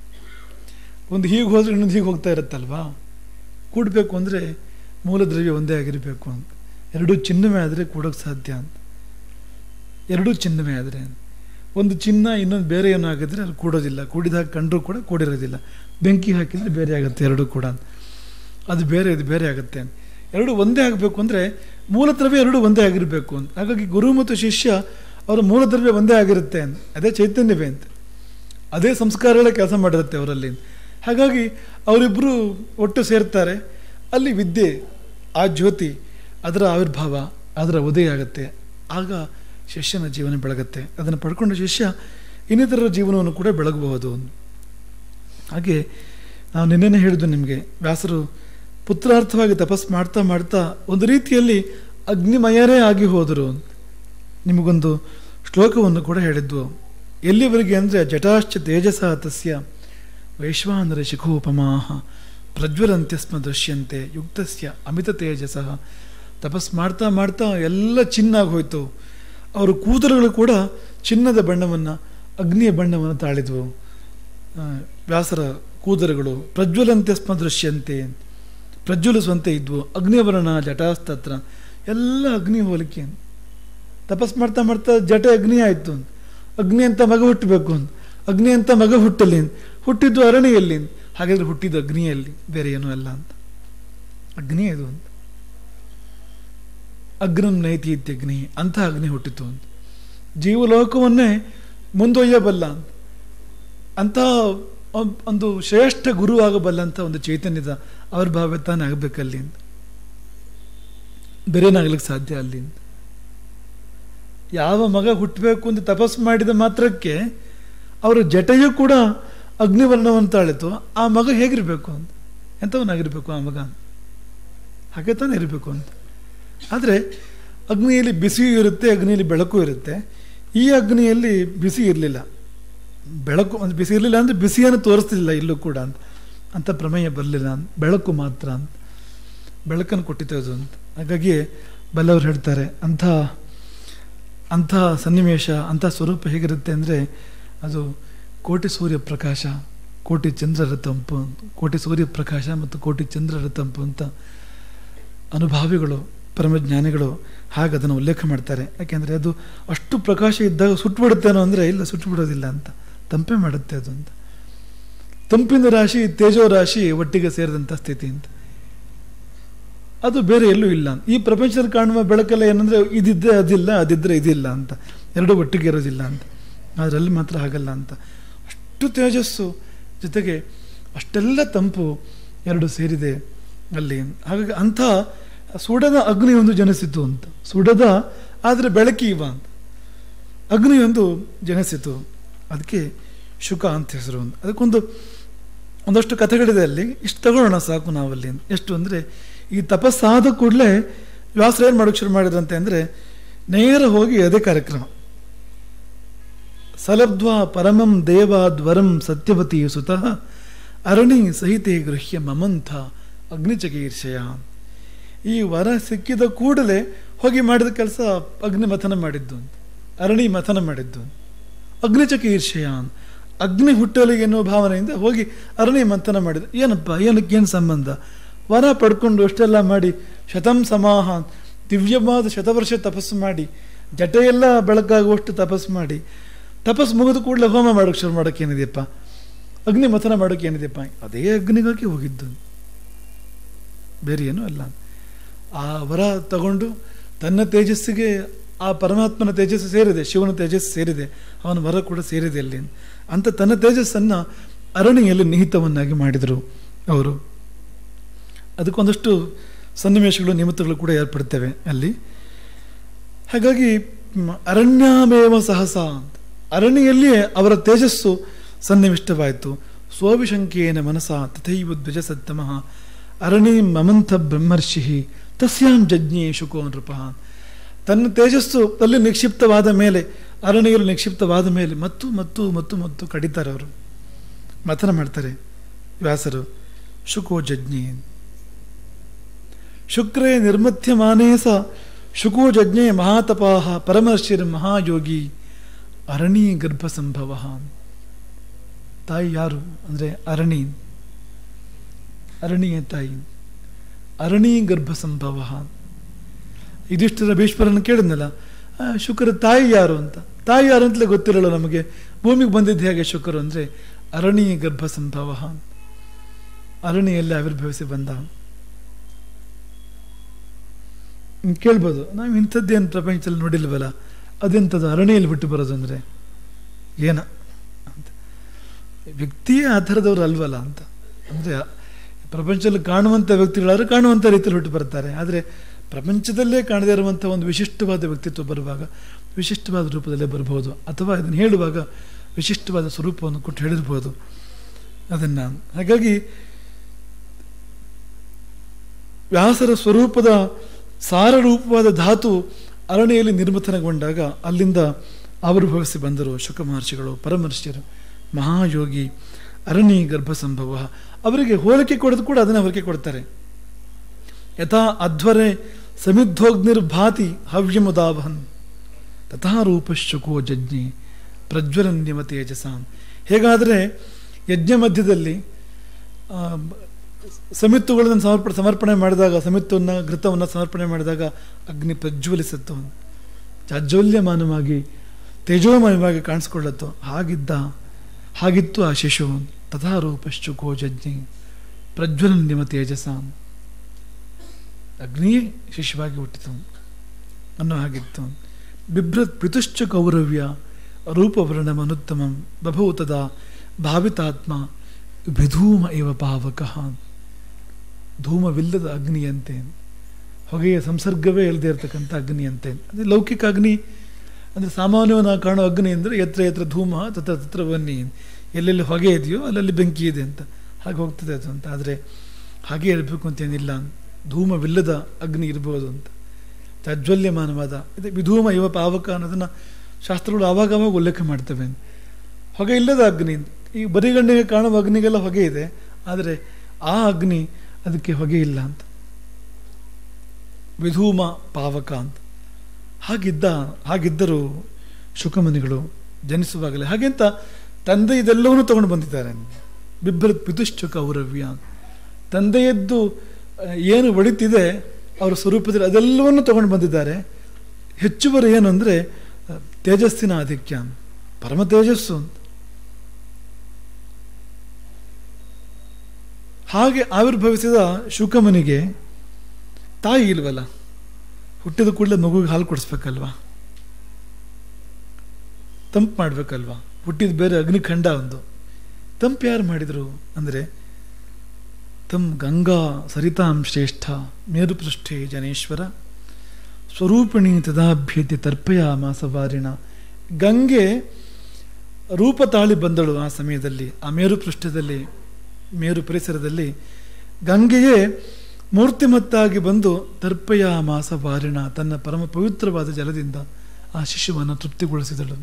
ಒಂದು ಹೀಗೆ ಹೋದ್ರೆ ಇನ್ನೊಂದು ಹೀಗೆ ಹೋಗ್ತಾ ಇರುತ್ತಲ್ವಾ ಕೂಡಬೇಕು ಅಂದರೆ ಮೂಲ ದ್ರವ್ಯ ಒಂದೇ ಆಗಿರಬೇಕು ಅಂತ ಎರಡೂ ಚಿನ್ನವೇ ಆದರೆ ಕೂಡೋಕ್ಕೆ ಸಾಧ್ಯ ಅಂತ ಎರಡೂ ಚಿನ್ನವೇ ಆದರೆ ಒಂದು ಚಿನ್ನ ಇನ್ನೊಂದು ಬೇರೆ ಏನೋ ಆಗಿದ್ರೆ ಅದು ಕೂಡೋದಿಲ್ಲ ಕೂಡಿದಾಗ ಕಂಡ್ರೂ ಕೂಡ ಕೂಡಿರೋದಿಲ್ಲ ಬೆಂಕಿ ಹಾಕಿದರೆ ಬೇರೆ ಆಗುತ್ತೆ ಎರಡೂ ಕೂಡ ಅದು ಬೇರೆ ಇದು ಬೇರೆ ಆಗುತ್ತೆ ಎರಡು ಒಂದೇ ಆಗಬೇಕು ಅಂದರೆ ಮೂಲ ದ್ರವ್ಯ ಎರಡು ಒಂದೇ ಆಗಿರಬೇಕು ಅಂತ ಹಾಗಾಗಿ ಗುರು ಮತ್ತು ಶಿಷ್ಯ ಅವರ ಮೂಲ ದ್ರವ್ಯ ಒಂದೇ ಆಗಿರುತ್ತೆ ಅಂತ ಅದೇ ಚೈತನ್ಯವೇ ಅಂತ ಅದೇ ಸಂಸ್ಕಾರಗಳೇ ಕೆಲಸ ಮಾಡಿರುತ್ತೆ ಅವರಲ್ಲಿ ಹಾಗಾಗಿ ಅವರಿಬ್ಬರು ಒಟ್ಟು ಸೇರ್ತಾರೆ ಅಲ್ಲಿ ವಿದ್ಯೆ ಆ ಜ್ಯೋತಿ ಅದರ ಆವಿರ್ಭಾವ ಅದರ ಉದಯ ಆಗುತ್ತೆ ಆಗ ಶಿಷ್ಯನ ಜೀವನ ಬೆಳಗುತ್ತೆ ಅದನ್ನು ಪಡ್ಕೊಂಡ ಶಿಷ್ಯ ಇನ್ನಿತರರ ಜೀವನವನ್ನು ಕೂಡ ಬೆಳಗಬಹುದು ಹಾಗೆ ನಾವು ನಿನ್ನೆನೇ ಹೇಳಿದ್ದು ನಿಮಗೆ ವ್ಯಾಸರು ಪುತ್ರಾರ್ಥವಾಗಿ ತಪಸ್ ಮಾಡ್ತಾ ಮಾಡ್ತಾ ಒಂದು ರೀತಿಯಲ್ಲಿ ಅಗ್ನಿಮಯರೇ ಆಗಿ ಹೋದರು ನಿಮಗೊಂದು ಶ್ಲೋಕವನ್ನು ಕೂಡ ಹೇಳಿದ್ವು ಎಲ್ಲಿವರೆಗೆ ಅಂದರೆ ಜಟಾಶ್ಚ ತೇಜಸ ತಸ್ಯ ವೈಶ್ವಾನರ ಶಿಖೋಪಮಾಹ ಪ್ರಜ್ವಲಂತ್ಯಸ್ಮ ದೃಶ್ಯಂತೆ ಯುಕ್ತಸ್ಯ ಅಮಿತ ತೇಜಸ ತಪಸ್ ಮಾಡ್ತಾ ಮಾಡ್ತಾ ಎಲ್ಲ ಚಿನ್ನಾಗಿ ಹೋಯ್ತು ಅವರು ಕೂದಲುಗಳು ಕೂಡ ಚಿನ್ನದ ಬಣ್ಣವನ್ನು ಅಗ್ನಿಯ ಬಣ್ಣವನ್ನು ತಾಳಿದ್ವು ಆ, ವ್ಯಾಸರ ಕೂದಲುಗಳು ಪ್ರಜ್ವಲಂತ್ಯಸ್ಮ ದೃಶ್ಯಂತೆ ಪ್ರಜ್ವಲಿಸುವಂತೆ ಇದ್ವು ಅಗ್ನಿವರ್ಣ ಜಟಾಸ್ತತ್ರ ಎಲ್ಲ ಅಗ್ನಿ ಹೋಲಿಕೆ ತಪಸ್ ಮಾಡ್ತಾ ಮಾಡ್ತಾ ಜಟ ಅಗ್ನಿ ಆಯಿತು ಅಗ್ನಿ ಅಂತ ಮಗ ಹುಟ್ಟಬೇಕು ಅಂತ ಅಗ್ನಿ ಅಂತ ಮಗ ಹುಟ್ಟಲಿ ಅಂತ. ಹುಟ್ಟಿದ್ದು ಅರಣ್ಯಲ್ಲಿ ಹಾಗಾದ್ರೆ ಹುಟ್ಟಿದ್ದು ಅಗ್ನಿಯಲ್ಲಿ ಬೇರೆ ಏನೂ ಅಲ್ಲ ಅಂತ ಅಗ್ನಿ ಇದು ಅಂತ ಅಗ್ನಂ ನೈತಿ ಇತ್ಯಗ್ನಿ ಅಂಥ ಅಗ್ನಿ ಹುಟ್ಟಿತು ಅಂತ ಜೀವಲೋಕವನ್ನೇ ಮುಂದೊಯ್ಯಬಲ್ಲ ಅಂತ ಅಂಥ ಒಬ್- ಒಂದು ಶ್ರೇಷ್ಠ ಗುರು ಆಗಬಲ್ಲಂಥ ಒಂದು ಚೈತನ್ಯದ ಆವಿರ್ಭಾವ ತಾನೇ ಆಗಬೇಕಲ್ಲಿ ಅಂತ ಬೇರೆನಾಗ್ಲಿಕ್ಕೆ ಸಾಧ್ಯ ಅಲ್ಲಿ ಅಂತ ಯಾವ ಮಗ ಹುಟ್ಟಬೇಕು ಅಂತ ತಪಸ್ಸು ಮಾಡಿದ ಮಾತ್ರಕ್ಕೆ ಅವರ ಜಟೆಯೂ ಕೂಡ ಅಗ್ನಿವರ್ಣವನ್ನು ತಾಳಿತು ಆ ಮಗ ಹೇಗಿರಬೇಕು ಅಂತ ಎಂಥವನಾಗಿರಬೇಕು ಆ ಮಗ ಹಾಗೆ ತಾನೇ ಇರಬೇಕು ಅಂತ ಆದರೆ ಅಗ್ನಿಯಲ್ಲಿ ಬಿಸಿಯೂ ಇರುತ್ತೆ ಅಗ್ನಿಯಲ್ಲಿ ಬೆಳಕು ಇರುತ್ತೆ ಈ ಅಗ್ನಿಯಲ್ಲಿ ಬಿಸಿ ಇರಲಿಲ್ಲ ಬೆಳಕು ಅಂದ್ರೆ ಬಿಸಿ ಇರಲಿಲ್ಲ ಅಂದರೆ ಬಿಸಿಯನ್ನು ತೋರಿಸ್ತಿಲ್ಲ ಇಲ್ಲೂ ಕೂಡ ಅಂತ ಅಂತ ಪ್ರಮೇಯ ಬರಲಿಲ್ಲ ಅಂತ ಬೆಳಕು ಮಾತ್ರ ಅಂತ ಬೆಳಕನ್ನು ಕೊಟ್ಟಿತ್ತು ಅದು ಅಂತ ಹಾಗಾಗಿ ಬಲ್ಲವರು ಹೇಳ್ತಾರೆ ಅಂಥ ಅಂಥ ಸನ್ನಿವೇಶ ಅಂಥ ಸ್ವರೂಪ ಹೇಗಿರುತ್ತೆ ಅಂದರೆ ಅದು ಕೋಟಿ ಸೂರ್ಯ ಪ್ರಕಾಶ ಕೋಟಿ ಚಂದ್ರರ ತಂಪು ಕೋಟಿ ಸೂರ್ಯ ಪ್ರಕಾಶ ಮತ್ತು ಕೋಟಿ ಚಂದ್ರರ ತಂಪು ಅಂತ ಅನುಭಾವಿಗಳು ಪರಮಜ್ಞಾನಿಗಳು ಹಾಗೆ ಅದನ್ನು ಉಲ್ಲೇಖ ಮಾಡ್ತಾರೆ ಯಾಕೆಂದರೆ ಅದು ಅಷ್ಟು ಪ್ರಕಾಶ ಇದ್ದಾಗ ಸುಟ್ಟುಬಿಡುತ್ತೇನೋ ಅಂದರೆ ಇಲ್ಲ ಸುಟ್ಟುಬಿಡೋದಿಲ್ಲ ಅಂತ ತಂಪೆ ಮಾಡುತ್ತೆ ಅದು ಅಂತ ತಂಪಿನ ರಾಶಿ ತೇಜೋ ರಾಶಿ ಒಟ್ಟಿಗೆ ಸೇರಿದಂಥ ಸ್ಥಿತಿ ಅಂತ ಅದು ಬೇರೆ ಎಲ್ಲೂ ಇಲ್ಲ ಈ ಪ್ರಪಂಚದಲ್ಲಿ ಕಾಣುವ ಬೆಳಕೆಲ್ಲ ಏನಂದರೆ ಇದಿದ್ದರೆ ಅದಿಲ್ಲ ಅದಿದ್ದರೆ ಇದಿಲ್ಲ ಅಂತ ಎರಡೂ ಒಟ್ಟಿಗೆ ಇರೋದಿಲ್ಲ ಅಂತ ಆದರೆ ಅಲ್ಲಿ ಮಾತ್ರ ಹಾಗಲ್ಲ ಅಂತ ಅಷ್ಟು ತೇಜಸ್ಸು ಜೊತೆಗೆ ಅಷ್ಟೆಲ್ಲ ತಂಪು ಎರಡು ಸೇರಿದೆ ಅಲ್ಲಿ ಹಾಗಾಗಿ ಅಂಥ ಸುಡದ ಅಗ್ನಿಯೊಂದು ಜನಿಸಿತು ಅಂತ ಸುಡದ ಆದರೆ ಬೆಳಕಿವ ಅಂತ ಅಗ್ನಿಯೊಂದು ಜನಿಸಿತು ಅದಕ್ಕೆ ಶುಕ ಅಂತ ಹೆಸರು ಅಂತ ಅದಕ್ಕೊಂದು ಒಂದಷ್ಟು ಕಥೆಗಳಿದೆ ಅಲ್ಲಿ ಇಷ್ಟು ತಗೊಳ್ಳೋಣ ಸಾಕು ನಾವಲ್ಲಿ ಎಷ್ಟು ಅಂದರೆ ಈ ತಪಸ್ಸಾದ ಕೂಡಲೇ ವ್ಯಾಸರು ಏನು ಮಾಡೋಕ್ಕೆ ಶುರು ಮಾಡಿದ್ರಂತೆ ಅಂದರೆ ನೇರ ಹೋಗಿ ಅದೇ ಕಾರ್ಯಕ್ರಮ ಸಲಬ್ಧ್ವಾ ಪರಮಂ ದೇವಾದ್ವರಂ ಸತ್ಯವತಿ ಸುತಃ ಅರಣಿ ಸಹಿತೆ ಗೃಹ್ಯ ಮಮಂಥ ಅಗ್ನಿಚಕೀರ್ಷಯ ಈ ವರ ಸಿಕ್ಕಿದ ಕೂಡಲೇ ಹೋಗಿ ಮಾಡಿದ ಕೆಲಸ ಅಗ್ನಿ ಮಥನ ಮಾಡಿದ್ದು ಅಂತ ಅರಣಿ ಮಥನ ಮಾಡಿದ್ದು ಅಗ್ನಿಚಕೀರ್ಷಯ ಅಗ್ನಿ ಹುಟ್ಟಲಿ ಎನ್ನುವ ಭಾವನೆಯಿಂದ ಹೋಗಿ ಅರಣಿ ಮಂಥನ ಮಾಡಿದ ಏನಪ್ಪ ಏನಕ್ಕೆ ಏನು ಸಂಬಂಧ ವರ ಪಡ್ಕೊಂಡು ಅಷ್ಟೆಲ್ಲ ಮಾಡಿ ಶತಂ ಸಮಾಹ ದಿವ್ಯವಾದ ಶತವರ್ಷ ತಪಸ್ಸು ಮಾಡಿ ಜಟೆಯೆಲ್ಲ ಬೆಳಕಾಗುವಷ್ಟು ತಪಸ್ಸು ಮಾಡಿ ತಪಸ್ಸು ಮುಗಿದ ಕೂಡಲೇ ಹೋಮ ಮಾಡೋಕ್ಕೆ ಶುರು ಮಾಡೋಕ್ಕೆ ಏನಿದೆಯಪ್ಪ ಅಗ್ನಿ ಮಥನ ಮಾಡೋಕ್ಕೆ ಏನಿದೆಯಪ್ಪ ಅದೇ ಅಗ್ನಿಗಾಗಿ ಹೋಗಿದ್ದು ಬೇರೆ ಏನೂ ಅಲ್ಲ ಆ ವರ ತಗೊಂಡು ತನ್ನ ತೇಜಸ್ಸಿಗೆ ಆ ಪರಮಾತ್ಮನ ತೇಜಸ್ಸು ಸೇರಿದೆ ಶಿವನ ತೇಜಸ್ಸು ಸೇರಿದೆ ಅವನ ವರ ಕೂಡ ಸೇರಿದೆ ಅಲ್ಲಿ ಅಂತ ತನ್ನ ತೇಜಸ್ಸನ್ನು ಅರಣಿಯಲ್ಲಿ ನಿಹಿತವನ್ನಾಗಿ ಮಾಡಿದರು ಅವರು ಅದಕ್ಕೊಂದಷ್ಟು ಸನ್ನಿವೇಶಗಳು ನಿಮಿತ್ತಗಳು ಕೂಡ ಏರ್ಪಡ್ತವೆ ಅಲ್ಲಿ ಹಾಗಾಗಿ ಮ್, ಅರಣ್ಯಮೇವ ಸಹಸ ಅಂತ ಅರಣ್ಯಲ್ಲಿಯೇ ಅವರ ತೇಜಸ್ಸು ಸನ್ನಿವಿಷ್ಟವಾಯಿತು ಸ್ವವಿಶಂಕೇನ ಮನಸ ತಥೈವ ದ್ವಿಜ ಸತ್ತಮಃ ಅರಣಿ ಮಮಂಥ ಬ್ರಹ್ಮರ್ಷಿ ತಸ್ಯಾಂ ಜಜ್ಞೆ ಶುಕೋ ನೃಪ ತನ್ನ ತೇಜಸ್ಸು ಅಲ್ಲಿ ನಿಕ್ಷಿಪ್ತವಾದ ಮೇಲೆ ಅರಣ್ಯದಲ್ಲಿ ನಿಕ್ಷಿಪ್ತವಾದ ಮೇಲೆ ಮತ್ತು ಮತ್ತು ಮತ್ತು ಮತ್ತು ಕಡಿತಾರೆ ಅವರು ಮಥನ ಮಾಡ್ತಾರೆ ವ್ಯಾಸರು ಶುಕೋ ಜಜ್ಞೆ ಶುಕ್ರೇ ನಿರ್ಮಥ್ಯಮಾನೇ ಸ ಶುಕೋ ಜಜ್ಞೆ ಮಹಾತಪಾಹ ಪರಮರ್ಷಿರ್ ಮಹಾಯೋಗಿ ಅರಣಿ ಗರ್ಭ ಸಂಭವ ತಾಯಿ ಯಾರು ಅಂದರೆ ಅರಣಿ ಅರಣಿಯ ತಾಯಿ ಅರಣಿ ಗರ್ಭ ಸಂಭವ ಇದಿಷ್ಟರ ಭೀಷ್ಮರನ್ನು ಕೇಳಿದ್ನಲ್ಲ ಆ, ಶುಕ್ರ ತಾಯಿ ಯಾರು ಅಂತ ತಾಯಿ ಯಾರು ಅಂತಲೇ ಗೊತ್ತಿರಲ್ಲ ನಮಗೆ ಭೂಮಿಗೆ ಬಂದಿದ್ದು ಹೇಗೆ ಶುಕ್ರ ಅಂದರೆ ಅರಣಿ ಗರ್ಭ ಸಂಭವ ಅರಣಿಯಲ್ಲಿ ಆವಿರ್ಭವಿಸಿ ಬಂದ ಹ್ಮ್, ಕೇಳ್ಬೋದು ನಾವು ಇಂಥದ್ದೇನು ಪ್ರಪಂಚದಲ್ಲಿ ನೋಡಿಲ್ವಲ್ಲ ಅದೆಂಥದ್ದು ಅರಣ್ಯಲ್ಲಿ ಬಿಟ್ಟು ಬರೋದು ಅಂದರೆ ಏನ ಅಂತ ವ್ಯಕ್ತಿಯೇ ಆ ಥರದವ್ರು ಅಲ್ವಲ್ಲ ಅಂತ ಅಂದರೆ ಪ್ರಪಂಚದಲ್ಲಿ ಕಾಣುವಂಥ ವ್ಯಕ್ತಿಗಳಾದ್ರೆ ಕಾಣುವಂಥ ರೀತಿಯಲ್ಲಿ ಹುಟ್ಟು ಬರ್ತಾರೆ ಆದರೆ ಪ್ರಪಂಚದಲ್ಲೇ ಕಾಣದೇ ಇರುವಂಥ ಒಂದು ವಿಶಿಷ್ಟವಾದ ವ್ಯಕ್ತಿತ್ವ ಬರುವಾಗ ವಿಶಿಷ್ಟವಾದ ರೂಪದಲ್ಲೇ ಬರಬಹುದು ಅಥವಾ ಇದನ್ನು ಹೇಳುವಾಗ ವಿಶಿಷ್ಟವಾದ ಸ್ವರೂಪವನ್ನು ಕೊಟ್ಟು ಹೇಳಿರ್ಬೋದು ಅದನ್ನು ಹಾಗಾಗಿ ವ್ಯಾಸರ ಸ್ವರೂಪದ ಸಾರರೂಪವಾದ ಧಾತು ಅರಣ್ಯದಲ್ಲಿ ನಿರ್ಮಥನಗೊಂಡಾಗ ಅಲ್ಲಿಂದ ಆವಿರ್ಭವಿಸಿ ಬಂದರು ಶುಕ ಮಹರ್ಷಿಗಳು ಪರಮರ್ಷಿಯರು ಮಹಾಯೋಗಿ ಅರಣ್ಯ ಗರ್ಭ ಸಂಭವ ಅವರಿಗೆ ಹೋಲಿಕೆ ಕೊಡೋದು ಕೂಡ ಅದನ್ನು ಹೋಲಿಕೆ ಕೊಡ್ತಾರೆ ಯಥಾ ಅಧ್ವರೆ ಸಮಿದ್ಧೋಗ್ನಿರ್ಭಾತಿ ಹವ್ಯಮುದಾವಹನ್ ತಥಾ ರೂಪಶುಕೋ ಜಜ್ಞೆ ಪ್ರಜ್ವಲನ್ಯವ ತೇಜಸಾನ್ ಹೇಗಾದರೆ ಯಜ್ಞ ಮಧ್ಯದಲ್ಲಿ ಆ, ಸಮಿತ್ತುಗಳನ್ನು ಸಮರ್ಪಣೆ ಸಮರ್ಪಣೆ ಮಾಡಿದಾಗ ಸಮಿತ್ತವನ್ನು ಘೃತವನ್ನು ಸಮರ್ಪಣೆ ಮಾಡಿದಾಗ ಅಗ್ನಿ ಪ್ರಜ್ವಲಿಸುತ್ತೋ ಜಾಜ್ವಲ್ಯಮಾನವಾಗಿ ತೇಜೋಮಯವಾಗಿ ಕಾಣಿಸ್ಕೊಳ್ಳುತ್ತೋ ಹಾಗಿದ್ದ ಹಾಗಿತ್ತು ಆ ಶಿಶು ತಥಾ ರೂಪಶ್ಚುಕೋ ಜಜ್ಞೆ ಪ್ರಜ್ವಲನ್ಯಮ ತೇಜಸ ಅಗ್ನಿಯೇ ಶಿಶುವಾಗಿ ಹುಟ್ಟಿತು ಅನ್ನೋ ಹಾಗಿತ್ತು ಬಿಭ್ರತ್ ಪಿತುಶ್ಚ ಕೌರವ್ಯ ರೂಪವರ್ಣಮನುತ್ತಮಂ ಬಭೂತದ ಭಾವಿತಾತ್ಮ ವಿಧೂಮ ಇವ ಪಾವಕಃ ಧೂಮವಿಲ್ಲದ ಅಗ್ನಿಯಂತೆ ಹೊಗೆಯ ಸಂಸರ್ಗವೇ ಇಲ್ಲದೆ ಇರತಕ್ಕಂಥ ಅಗ್ನಿಯಂತೆ ಅದೇ ಲೌಕಿಕ ಅಗ್ನಿ ಅಂದರೆ ಸಾಮಾನ್ಯವಾಗಿ ನಾವು ಕಾಣೋ ಅಗ್ನಿ ಅಂದರೆ ಎತ್ರ ಎತ್ರ ಧೂಮ ತತ್ರ ತತ್ರ ಬನ್ನಿ ಎಲ್ಲೆಲ್ಲಿ ಹೊಗೆ ಇದೆಯೋ ಅಲ್ಲಲ್ಲಿ ಬೆಂಕಿ ಇದೆ ಅಂತ ಹಾಗೆ ಹೋಗ್ತದೆ ಅದು ಅಂತ ಆದರೆ ಹಾಗೆ ಇರಬೇಕು ಅಂತೇನಿಲ್ಲ ಧೂಮವಿಲ್ಲದ ಅಗ್ನಿ ಇರ್ಬೋದು ಅಂತ ತಜ್ವಲ್ಯಮಾನವಾದ ಇದು ವಿಧೂಮ ಇವ ಪಾವಕ ಅನ್ನೋದನ್ನು ಶಾಸ್ತ್ರಗಳು ಆವಾಗ ಆವಾಗ ಉಲ್ಲೇಖ ಮಾಡ್ತವೆ ಹೊಗೆ ಇಲ್ಲದ ಅಗ್ನಿ ಈ ಬರಿಗಣ್ಣಿಗೆ ಕಾಣುವ ಅಗ್ನಿಗೆಲ್ಲ ಹೊಗೆ ಇದೆ ಆದರೆ ಆ ಅಗ್ನಿ ಅದಕ್ಕೆ ಹೊಗೆ ಇಲ್ಲ ಅಂತ ವಿಧೂಮ ಪಾವಕ ಅಂತ ಹಾಗಿದ್ದ ಹಾಗಿದ್ದರು ಶುಕಮುನಿಗಳು ಜನಿಸುವಾಗಲೇ ಹಾಗೆಂತ ತಂದೆ ಇದೆಲ್ಲವನ್ನೂ ತಗೊಂಡು ಬಂದಿದ್ದಾರೆ ಬಿಬ್ಬರ ಪಿತುಶ್ಚ ಕೌರವ್ಯ ತಂದೆಯದ್ದು ಆ, ಏನು ಒಳಿತಿದೆ ಅವರ ಸ್ವರೂಪದಲ್ಲಿ ಅದೆಲ್ಲವನ್ನು ತಗೊಂಡು ಬಂದಿದ್ದಾರೆ ಹೆಚ್ಚುವರಿ ಏನು ಅಂದರೆ ತೇಜಸ್ಸಿನ ಆಧಿಕ್ಯ ಪರಮ ತೇಜಸ್ಸು ಅಂತ ಹಾಗೆ ಆವಿರ್ಭವಿಸಿದ ಶುಕಮನಿಗೆ ತಾಯಿ ಇಲ್ವಲ್ಲ ಹುಟ್ಟಿದ ಕೂಡಲೇ ಮಗುವಿಗೆ ಹಾಲು ಕೊಡಿಸ್ಬೇಕಲ್ವಾ ತಂಪು ಮಾಡಬೇಕಲ್ವಾ ಹುಟ್ಟಿದ ಬೇರೆ ಅಗ್ನಿಖಂಡ ಒಂದು ತಂಪು ಯಾರು ಮಾಡಿದರು ಅಂದರೆ ತಮ್ ಗಂಗಾ ಸರಿತಾಂ ಶ್ರೇಷ್ಠ ಮೇರುಪೃಷ್ಠೆ ಜನೇಶ್ವರ ಸ್ವರೂಪಿಣಿ ತದಾಭ್ಯತಿ ತರ್ಪಯ ಮಾಸವಾರಿಣ ಗಂಗೆ ರೂಪ ತಾಳಿ ಬಂದಳು ಆ ಸಮಯದಲ್ಲಿ ಆ ಮೇರು ಪೃಷ್ಠದಲ್ಲಿ ಮೇರು ಪರಿಸರದಲ್ಲಿ ಗಂಗೆಯೇ ಮೂರ್ತಿಮತ್ತಾಗಿ ಬಂದು ತರ್ಪಯ ಮಾಸ ವಾರಿಣ ತನ್ನ ಪರಮ ಪವಿತ್ರವಾದ ಜಲದಿಂದ ಆ ಶಿಶುವನ್ನು ತೃಪ್ತಿಗೊಳಿಸಿದಳು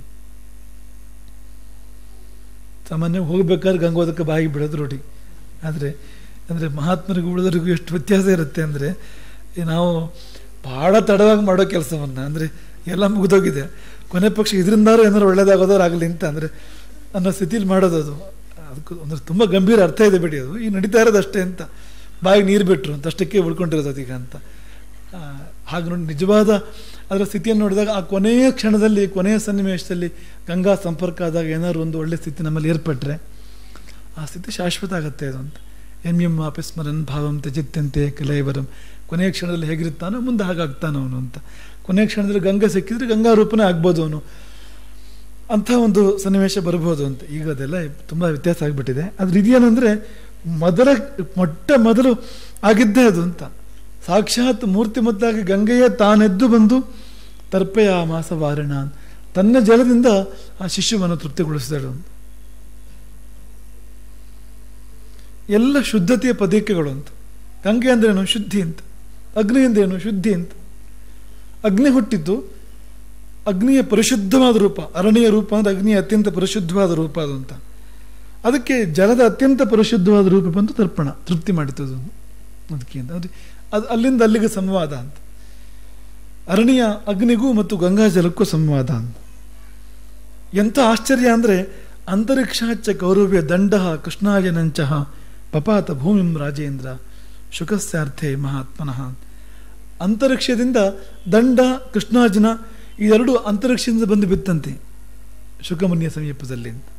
ಸಾಮಾನ್ಯ ಹೋಗ್ಬೇಕಾದ್ರೆ ಗಂಗೋದಕ್ಕೆ ಬಾಯಿ ಬಿಡೋದು ರೂಢಿ ಆದರೆ ಅಂದರೆ ಮಹಾತ್ಮರಿಗೂ ಉಳಿದರಿಗೂ ಎಷ್ಟು ವ್ಯತ್ಯಾಸ ಇರುತ್ತೆ ಅಂದರೆ ನಾವು ಭಾಳ ತಡವಾಗಿ ಮಾಡೋ ಕೆಲಸವನ್ನು ಅಂದರೆ ಎಲ್ಲ ಮುಗಿದೋಗಿದೆ ಕೊನೆ ಪಕ್ಷ ಇದರಿಂದಾರು ಏನಾದ್ರು ಒಳ್ಳೇದಾಗೋದಾರು ಆಗಲಿ ಅಂತ ಅಂದರೆ ಅನ್ನೋ ಸ್ಥಿತಿಲಿ ಮಾಡೋದು ಅದು ಅದಕ್ಕೂ ಅಂದರೆ ತುಂಬ ಗಂಭೀರ ಅರ್ಥ ಇದೆ ಬಿಡಿ ಅದು ಈ ನಡೀತಾ ಇರೋದು ಅಷ್ಟೇ ಅಂತ ಬಾಯಿಗೆ ನೀರು ಬಿಟ್ಟರು ಅಂತ ಅಷ್ಟಕ್ಕೆ ಉಳ್ಕೊಂಡಿರೋದು ಅದೀಗ ಅಂತ ಆ, ಹಾಗೆ ನೋಡಿ ನಿಜವಾದ ಅದರ ಸ್ಥಿತಿಯನ್ನು ನೋಡಿದಾಗ ಆ ಕೊನೆಯ ಕ್ಷಣದಲ್ಲಿ ಕೊನೆಯ ಸನ್ನಿವೇಶದಲ್ಲಿ ಗಂಗಾ ಸಂಪರ್ಕ ಆದಾಗ ಏನಾದ್ರು ಒಂದು ಒಳ್ಳೆ ಸ್ಥಿತಿ ನಮ್ಮಲ್ಲಿ ಏರ್ಪಟ್ಟರೆ ಆ ಸ್ಥಿತಿ ಶಾಶ್ವತ ಆಗತ್ತೆ ಅದು ಅಂತ ಎಂ ಎಂ ಅಪಿಸ್ಮರನ್ ಭಾವಂ ತ್ಯಜಿತ್ಯಂತೆ ಕಲೈವರಂ ಕೊನೆಯ ಕ್ಷಣದಲ್ಲಿ ಹೇಗಿರ್ತಾನೋ ಮುಂದೆ ಹಾಗಾಗ್ತಾನೋ ಅವನು ಅಂತ ಕೊನೆಯ ಕ್ಷಣದಲ್ಲಿ ಗಂಗಾ ಸಿಕ್ಕಿದ್ರೆ ಗಂಗಾ ರೂಪನೇ ಆಗ್ಬೋದು ಅವನು ಅಂಥ ಒಂದು ಸನ್ನಿವೇಶ ಬರ್ಬೋದು ಅಂತ ಈಗ ಅದೆಲ್ಲ ತುಂಬ ವ್ಯತ್ಯಾಸ ಆಗಿಬಿಟ್ಟಿದೆ ಅದ್ರ ಇದೇನಂದರೆ ಮೊದಲ ಮೊಟ್ಟ ಮೊದಲು ಆಗಿದ್ದೇ ಅದು ಅಂತ ಸಾಕ್ಷಾತ್ ಮೂರ್ತಿಮತ್ತಾಗಿ ಗಂಗೆಯೇ ತಾನೆದ್ದು ಬಂದು ತರ್ಪೆಯ ಮಾಸ ವಾರಣ ತನ್ನ ಜಲದಿಂದ ಆ ಶಿಶುವನ್ನು ತೃಪ್ತಿಗೊಳಿಸಿದಳು ಅಂತ ಎಲ್ಲ ಶುದ್ಧತೆಯ ಪದೀಕೆಗಳು ಅಂತ ಗಂಗೆ ಅಂದ್ರೇನು ಶುದ್ಧಿ ಅಂತ ಅಗ್ನಿ ಅಂದ್ರೇನು ಶುದ್ಧಿ ಅಂತ ಅಗ್ನಿ ಹುಟ್ಟಿದ್ದು ಅಗ್ನಿಯ ಪರಿಶುದ್ಧವಾದ ರೂಪ ಅರಣ್ಯ ರೂಪ ಅಂದ್ರೆ ಅಗ್ನಿಯ ಅತ್ಯಂತ ಪರಿಶುದ್ಧವಾದ ರೂಪ ಅದು ಅಂತ ಅದಕ್ಕೆ ಜಲದ ಅತ್ಯಂತ ಪರಿಶುದ್ಧವಾದ ರೂಪ ಬಂದು ತರ್ಪಣ ತೃಪ್ತಿ ಮಾಡಿತು ಅದು ಅದಕ್ಕೆ ಅಂತ ಅದು ಅದು ಅಲ್ಲಿಂದ ಅಲ್ಲಿಗೆ ಸಂವಾದ ಅಂತ ಅರಣ್ಯ ಅಗ್ನಿಗೂ ಮತ್ತು ಗಂಗಾ ಜಲಕ್ಕೂ ಸಂವಾದ ಅಂತ ಎಂಥ ಆಶ್ಚರ್ಯ ಅಂದರೆ ಅಂತರಿಕ್ಷಾಚ ಕೌರವ್ಯ ದಂಡ ಕೃಷ್ಣಾಯನಂಚ ಪಪಾತ ಭೂಮಿಂ ರಾಜೇಂದ್ರ ಶುಕಸ್ಯಾರ್ಥೆ ಮಹಾತ್ಮನಃ ಅಂತರಿಕ್ಷದಿಂದ ದಂಡ ಕೃಷ್ಣಾರ್ಜುನ ಇದೆರಡು ಅಂತರಿಕ್ಷದಿಂದ ಬಂದು ಬಿತ್ತಂತೆ ಶುಕಮುನಿಯ ಸಮೀಪದಲ್ಲಿ ಅಂತ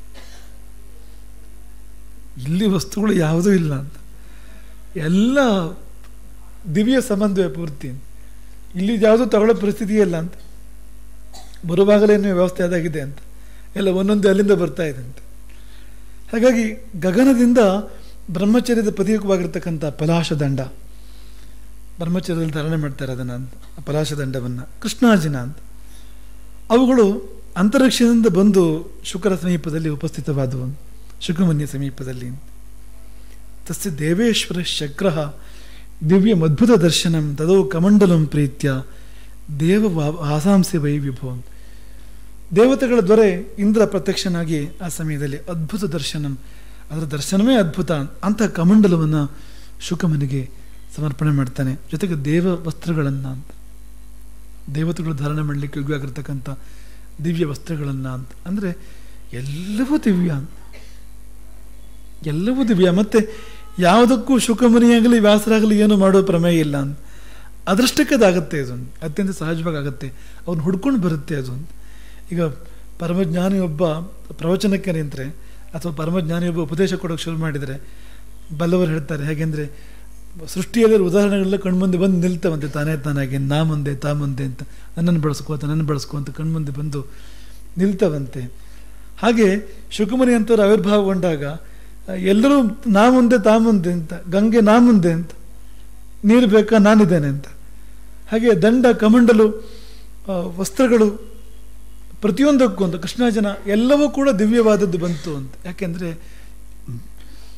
ಇಲ್ಲಿ ವಸ್ತುಗಳು ಯಾವುದೂ ಇಲ್ಲ ಅಂತ ಎಲ್ಲ ದಿವ್ಯ ಸಂಬಂಧವೇ ಪೂರ್ತಿ ಇಲ್ಲಿ ಯಾವುದೂ ತಗೊಳ್ಳೋ ಪರಿಸ್ಥಿತಿ ಇಲ್ಲ ಅಂತ ಬರುವಾಗಲೇನು ವ್ಯವಸ್ಥೆ ಅದಾಗಿದೆ ಅಂತ ಎಲ್ಲ ಒಂದೊಂದು ಅಲ್ಲಿಂದ ಬರ್ತಾ ಇದೆ ಅಂತ ಹಾಗಾಗಿ ಗಗನದಿಂದ ಬ್ರಹ್ಮಚರ್ಯದ ಪ್ರತೀಕವಾಗಿರ್ತಕ್ಕಂಥ ಪಲಾಶ ದಂಡ ಬ್ರಹ್ಮಚರ್ಯದಲ್ಲಿ ಧಾರಣೆ ಮಾಡ್ತಾರೆ ಅದನ್ನು ಅಂತ ಆ ಪಲಾಶ ದಂಡವನ್ನು ಕೃಷ್ಣಾರ್ಜುನ ಅಂತ ಅವುಗಳು ಅಂತರಿಕ್ಷದಿಂದ ಬಂದು ಶುಕ್ರ ಸಮೀಪದಲ್ಲಿ ಉಪಸ್ಥಿತವಾದವು ಶುಕಮನ್ಯ ಸಮೀಪದಲ್ಲಿ ತಸ್ಯ ದೇವೇಶ್ವರ ಶಕ್ರ ದಿವ್ಯಮದ್ಭುತ ದರ್ಶನಂ ತದೋ ಕಮಂಡಲಂ ಪ್ರೀತ್ಯ ದೇವ ಆಸಾಂಸಿ ವೈ ವಿಭೋ ದೇವತೆಗಳ ದೊರೆ ಇಂದ್ರ ಪ್ರತ್ಯಕ್ಷನಾಗಿ ಆ ಸಮಯದಲ್ಲಿ ಅದ್ಭುತ ದರ್ಶನಂ ಅದರ ದರ್ಶನವೇ ಅದ್ಭುತ ಅಂತ ಕಮಂಡಲವನ್ನು ಶುಕಮನಿಗೆ ಸಮರ್ಪಣೆ ಮಾಡ್ತಾನೆ ಜೊತೆಗೆ ದೇವ ವಸ್ತ್ರಗಳನ್ನು ಅಂತ ದೇವತೆಗಳು ಧಾರಣೆ ಮಾಡಲಿಕ್ಕೆ ಯೋಗ್ಯವಾಗಿರ್ತಕ್ಕಂಥ ದಿವ್ಯ ವಸ್ತ್ರಗಳನ್ನು ಅಂತ ಅಂದರೆ ಎಲ್ಲವೂ ದಿವ್ಯ ಅಂತ ಎಲ್ಲವೂ ದಿವ್ಯ ಮತ್ತೆ ಯಾವುದಕ್ಕೂ ಶುಕಮುನಿಯಾಗಲಿ ವ್ಯಾಸರಾಗಲಿ ಏನು ಮಾಡೋ ಪ್ರಮೇಯ ಇಲ್ಲ ಅಂತ ಅದರಷ್ಟಕ್ಕೆ ಅದಾಗತ್ತೆ ಅದು ಅತ್ಯಂತ ಸಹಜವಾಗಿ ಆಗುತ್ತೆ ಅವ್ನು ಹುಡ್ಕೊಂಡು ಬರುತ್ತೆ ಅದು ಈಗ ಪರಮಜ್ಞಾನಿ ಒಬ್ಬ ಪ್ರವಚನಕ್ಕೆ ನಿಂತರೆ ಅಥವಾ ಪರಮಜ್ಞಾನಿ ಒಬ್ಬ ಉಪದೇಶ ಕೊಡೋಕೆ ಶುರು ಮಾಡಿದರೆ ಬಲ್ಲವರು ಹೇಳ್ತಾರೆ ಹೇಗೆಂದರೆ ಸೃಷ್ಟಿಯಲ್ಲಿ ಉದಾಹರಣೆಗಳೆಲ್ಲ ಕಣ್ಮುಂದೆ ಬಂದು ನಿಲ್ತವಂತೆ ತಾನೇ ತಾನಾಗಿ ನಾ ಮುಂದೆ ತಾ ಮುಂದೆ ಅಂತ ನನ್ನನ್ನು ಬಳಸ್ಕೋ ನನ್ನನ್ನು ಬಳಸ್ಕೋ ಅಂತ ಕಣ್ಮುಂದೆ ಬಂದು ನಿಲ್ತವಂತೆ ಹಾಗೆ ಶುಕುಮನಿ ಅಂತವ್ರು ಆವಿರ್ಭಾವಗೊಂಡಾಗ ಎಲ್ಲರೂ ನಾ ಮುಂದೆ ತಾ ಮುಂದೆ ಅಂತ ಗಂಗೆ ನಾ ಮುಂದೆ ಅಂತ ನೀರು ಬೇಕಾ ನಾನಿದ್ದೇನೆ ಅಂತ ಹಾಗೆ ದಂಡ ಕಮಂಡಲು ಆ, ವಸ್ತ್ರಗಳು ಪ್ರತಿಯೊಂದಕ್ಕೂ ಅಂತ ಕೃಷ್ಣಾಜನ ಎಲ್ಲವೂ ಕೂಡ ದಿವ್ಯವಾದದ್ದು ಬಂತು ಅಂತ ಯಾಕೆಂದರೆ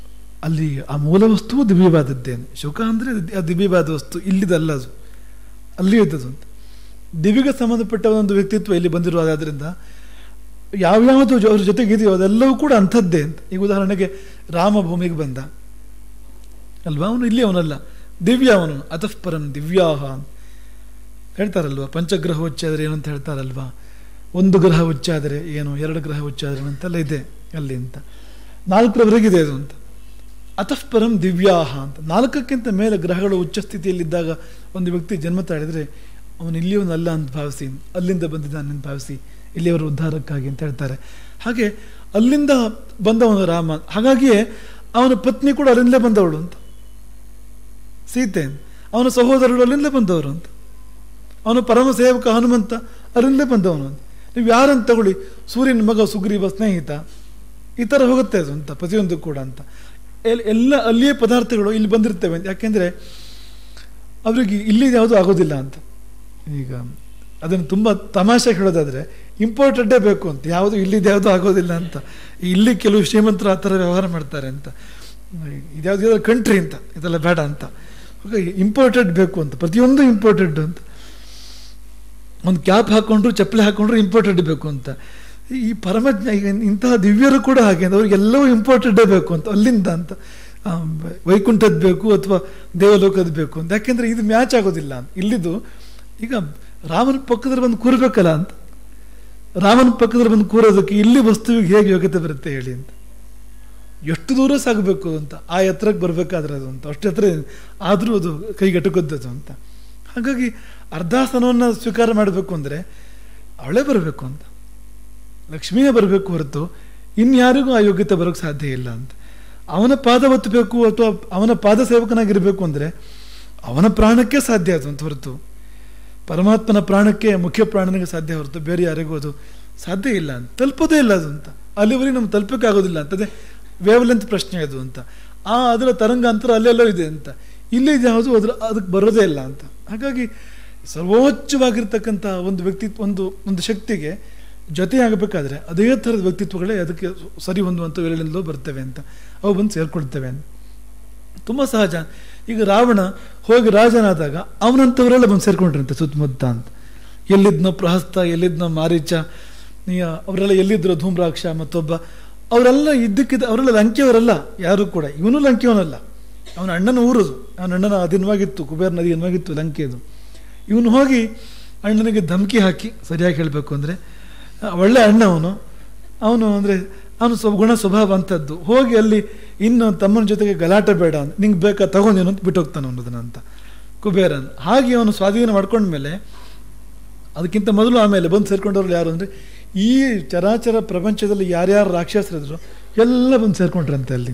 ಅಲ್ಲಿ ಆ ಮೂಲ ವಸ್ತುವು ದಿವ್ಯವಾದದ್ದೇನು ಶುಕ ಅಂದರೆ ಆ ದಿವ್ಯವಾದ ವಸ್ತು ಇಲ್ಲಿದಲ್ಲ ಅದು ಅಲ್ಲಿ ಇದ್ದದು ಅಂತ ದಿವ್ಯಗೆ ಸಂಬಂಧಪಟ್ಟ ಒಂದು ವ್ಯಕ್ತಿತ್ವ ಇಲ್ಲಿ ಬಂದಿರುವುದಾದ್ರಿಂದ ಯಾವ್ಯಾವುದು ಜೊ- ಅವ್ರ ಜೊತೆಗೆ ಇದೆಯೋ ಅದೆಲ್ಲವೂ ಕೂಡ ಅಂಥದ್ದೇ ಅಂತ ಈಗ ಉದಾಹರಣೆಗೆ ರಾಮ ಭೂಮಿಗೆ ಬಂದ ಅಲ್ವಾ ಅವನು ಇಲ್ಲಿ ಅವನಲ್ಲ ದಿವ್ಯ ಅವನು ಅತಃಪರಂ ದಿವ್ಯಾಹ ಅಂತ ಹೇಳ್ತಾರಲ್ವಾ ಪಂಚಗ್ರಹ ಉಚ್ಚಾದರೆ ಏನು ಅಂತ ಹೇಳ್ತಾರಲ್ವಾ ಒಂದು ಗ್ರಹ ಉಚ್ಚಾದರೆ ಏನು ಎರಡು ಗ್ರಹ ಉಚ್ಚಾದರೆ ಏನು ಅಂತೆಲ್ಲ ಇದೆ ಅಲ್ಲಿ ಅಂತ ನಾಲ್ಕರವರೆಗಿದೆ ಅದು ಅಂತ ಅತಃಪರಂ ದಿವ್ಯಾಹ ಅಂತ ನಾಲ್ಕಕ್ಕಿಂತ ಮೇಲೆ ಗ್ರಹಗಳು ಉಚ್ಚ ಸ್ಥಿತಿಯಲ್ಲಿದ್ದಾಗ ಒಂದು ವ್ಯಕ್ತಿ ಜನ್ಮ ತಾಳಿದ್ರೆ ಅವನು ಇಲ್ಲಿಯವನಲ್ಲ ಅಂತ ಭಾವಿಸಿ ಅಲ್ಲಿಂದ ಬಂದಿದ್ದಾನೆ ಅಂತ ಭಾವಿಸಿ ಇಲ್ಲಿಯವರ ಉದ್ಧಾರಕ್ಕಾಗಿ ಅಂತ ಹೇಳ್ತಾರೆ ಹಾಗೆ ಅಲ್ಲಿಂದ ಬಂದವನು ರಾಮ ಹಾಗಾಗಿಯೇ ಅವನ ಪತ್ನಿ ಕೂಡ ಅಲ್ಲಿಂದಲೇ ಬಂದವಳು ಅಂತ ಸೀತೆ ಅವನ ಸಹೋದರರು ಅಲ್ಲಿಂದಲೇ ಬಂದವರು ಅಂತ ಅವನು ಪರಮ ಸೇವಕ ಹನುಮಂತ ಅಲ್ಲಿಂದಲೇ ಬಂದವನು ಅಂತ ನೀವು ಯಾರನ್ನು ತಗೊಳ್ಳಿ ಸೂರ್ಯನ ಮಗ ಸುಗ್ರೀವ ಸ್ನೇಹಿತ ಈ ಥರ ಹೋಗುತ್ತೆ ಅದು ಅಂತ ಪ್ರತಿಯೊಂದು ಕೂಡ ಅಂತ ಎಲ್- ಎಲ್ಲ ಅಲ್ಲಿಯೇ ಪದಾರ್ಥಗಳು ಇಲ್ಲಿ ಬಂದಿರ್ತವೆ ಅಂತ ಯಾಕೆಂದರೆ ಅವರಿಗೆ ಇಲ್ಲಿ ಯಾವುದೂ ಆಗೋದಿಲ್ಲ ಅಂತ ಈಗ ಅದನ್ನು ತುಂಬ ತಮಾಷೆ ಹೇಳೋದಾದರೆ ಇಂಪಾರ್ಟೆಂಟೇ ಬೇಕು ಅಂತ ಯಾವುದು ಇಲ್ಲಿದ್ದು ಯಾವುದೂ ಆಗೋದಿಲ್ಲ ಅಂತ ಇಲ್ಲಿ ಕೆಲವು ಶ್ರೀಮಂತರು ಆ ಥರ ವ್ಯವಹಾರ ಮಾಡ್ತಾರೆ ಅಂತ ಇದ್ಯಾವುದು ಇದೆಲ್ಲ ಕಂಟ್ರಿ ಅಂತ ಇದೆಲ್ಲ ಬೇಡ ಅಂತ ಇಂಪಾರ್ಟೆಂಟ್ ಬೇಕು ಅಂತ ಪ್ರತಿಯೊಂದು ಇಂಪಾರ್ಟೆಂಟ್ ಅಂತ ಒಂದು ಕ್ಯಾಪ್ ಹಾಕೊಂಡ್ರು ಚಪ್ಪಲಿ ಹಾಕೊಂಡ್ರು ಇಂಪಾರ್ಟೆಂಟ್ ಬೇಕು ಅಂತ ಈ ಪರಮಜ್ಞ ಈಗ ಇಂತಹ ದಿವ್ಯರು ಕೂಡ ಹಾಗೆ ಅಂತ ಅವ್ರಿಗೆಲ್ಲವೂ ಇಂಪಾರ್ಟೆಂಟೇ ಬೇಕು ಅಂತ ಅಲ್ಲಿಂದ ಅಂತ ಆ, ವೈಕುಂಠದ್ದು ಬೇಕು ಅಥವಾ ದೇವಲೋಕದ ಬೇಕು ಅಂತ ಯಾಕೆಂದ್ರೆ ಇದು ಮ್ಯಾಚ್ ಆಗೋದಿಲ್ಲ ಅಂತ ಇಲ್ಲಿದು ಈಗ ರಾಮನ ಪಕ್ಕದಲ್ಲಿ ಬಂದು ಕೂರಬೇಕಲ್ಲ ಅಂತ ರಾಮನ ಪಕ್ಕದಲ್ಲಿ ಬಂದು ಕೂರೋದಕ್ಕೆ ಇಲ್ಲಿ ವಸ್ತುವಿಗೆ ಹೇಗೆ ಯೋಗ್ಯತೆ ಬರುತ್ತೆ ಹೇಳಿ ಅಂತ ಎಷ್ಟು ದೂರ ಸಾಗಬೇಕು ಅಂತ ಆ ಎತ್ತರಕ್ಕೆ ಬರಬೇಕಾದ್ರೆ ಅದು ಅಂತ ಅಷ್ಟು ಎತ್ತರ ಆದರೂ ಅದು ಕೈಗೆಟುಕದ್ದದು ಅಂತ ಹಾಗಾಗಿ ಅರ್ಧಾಸನವನ್ನು ಸ್ವೀಕಾರ ಮಾಡಬೇಕು ಅಂದರೆ ಅವಳೇ ಬರಬೇಕು ಅಂತ ಲಕ್ಷ್ಮಿಯೇ ಬರಬೇಕು ಹೊರತು ಇನ್ಯಾರಿಗೂ ಆ ಯೋಗ್ಯತೆ ಬರೋಕ್ಕೆ ಸಾಧ್ಯ ಇಲ್ಲ ಅಂತ ಅವನ ಪಾದ ಒತ್ತಬೇಕು ಅಥವಾ ಅವನ ಪಾದ ಸೇವಕನಾಗಿರಬೇಕು ಅಂದರೆ ಅವನ ಪ್ರಾಣಕ್ಕೆ ಸಾಧ್ಯ ಅದು ಅಂತ ಹೊರತು ಪರಮಾತ್ಮನ ಪ್ರಾಣಕ್ಕೆ ಮುಖ್ಯ ಪ್ರಾಣನಿಗೆ ಸಾಧ್ಯ ಹೊರತು ಬೇರೆ ಯಾರಿಗೂ ಅದು ಸಾಧ್ಯ ಇಲ್ಲ ಅಂತ ತಲುಪೋದೇ ಇಲ್ಲ ಅದು ಅಂತ ಅಲ್ಲಿವರೆಗೆ ನಮ್ಗೆ ತಲುಪಕ್ಕೆ ಆಗೋದಿಲ್ಲ ಅಂತದೇ ವೇವ್ಲೆಂತ್ ಪ್ರಶ್ನೆ ಅದು ಅಂತ ಆ ಅದರ ತರಂಗಾಂತರ ಅಲ್ಲೆಲ್ಲೋ ಇದೆ ಅಂತ ಇಲ್ಲಿ ಯಾವುದು ಅದ್ರ ಅದಕ್ಕೆ ಬರೋದೇ ಇಲ್ಲ ಅಂತ ಹಾಗಾಗಿ ಸರ್ವೋಚ್ಚವಾಗಿರ್ತಕ್ಕಂಥ ಒಂದು ವ್ಯಕ್ತಿತ್ವ ಒಂದು ಒಂದು ಶಕ್ತಿಗೆ ಜೊತೆಯಾಗಬೇಕಾದ್ರೆ ಅದೇ ಥರದ ವ್ಯಕ್ತಿತ್ವಗಳೇ ಅದಕ್ಕೆ ಸರಿ ಹೊಂದುವಂಥ ವೇಳೆಯಿಂದಲೂ ಬರ್ತವೆ ಅಂತ ಅವು ಬಂದು ಸೇರ್ಕೊಳ್ತವೆ ಅಂತ ತುಂಬ ಸಹಜ ಈಗ ರಾವಣ ಹೋಗಿ ರಾಜನಾದಾಗ ಅವನಂಥವರೆಲ್ಲ ಬಂದು ಸೇರ್ಕೊಂಡ್ರಂತೆ ಸುತ್ತಮುತ್ತ ಅಂತ ಎಲ್ಲಿದ್ನೋ ಪ್ರಹಸ್ತ ಎಲ್ಲಿದ್ನೋ ಮಾರೀಚ ನೀ ಅವರೆಲ್ಲ ಎಲ್ಲಿದ್ರು ಧೂಮ್ರಾಕ್ಷ ಮತ್ತೊಬ್ಬ ಅವರೆಲ್ಲ ಇದ್ದಕ್ಕಿದ್ದ ಅವರೆಲ್ಲ ಲಂಕೆಯವರಲ್ಲ ಯಾರು ಕೂಡ ಇವನು ಲಂಕೆಯವನಲ್ಲ ಅವನ ಅಣ್ಣನ ಊರದು ಅವನ ಅಣ್ಣನ ಅಧೀನವಾಗಿತ್ತು ಕುಬೇರ್ ನದಿ ಅಧೀನವಾಗಿತ್ತು ಲಂಕೆದು ಇವನು ಹೋಗಿ ಅಣ್ಣನಿಗೆ ಧಮಕಿ ಹಾಕಿ ಸರಿಯಾಗಿ ಹೇಳಬೇಕು ಅಂದರೆ ಒಳ್ಳೆ ಅಣ್ಣ ಅವನು ಅವನು ಅಂದರೆ ಅವನು ಸ್ವ ಗುಣ ಸ್ವಭಾವ ಅಂಥದ್ದು ಹೋಗಿ ಅಲ್ಲಿ ಇನ್ನು ತಮ್ಮನ ಜೊತೆಗೆ ಗಲಾಟೆ ಬೇಡ ಅಂತ ನಿಂಗೆ ಬೇಕಾ ತಗೊಂಡೇನು ಅಂತ ಬಿಟ್ಟು ಹೋಗ್ತಾನೆ ಅನ್ನೋದನ್ನ ಅಂತ ಕುಬೇರನ್ ಹಾಗೆ ಅವನು ಸ್ವಾಧೀನ ಮಾಡ್ಕೊಂಡ್ಮೇಲೆ ಅದಕ್ಕಿಂತ ಮೊದಲು ಆಮೇಲೆ ಬಂದು ಸೇರ್ಕೊಂಡವ್ರು ಯಾರು ಅಂದರೆ ಈ ಚರಾಚರ ಪ್ರಪಂಚದಲ್ಲಿ ಯಾರ್ಯಾರು ರಾಕ್ಷಸರಿದ್ರು ಎಲ್ಲ ಬಂದು ಸೇರ್ಕೊಂಡ್ರಂತೆ ಅಲ್ಲಿ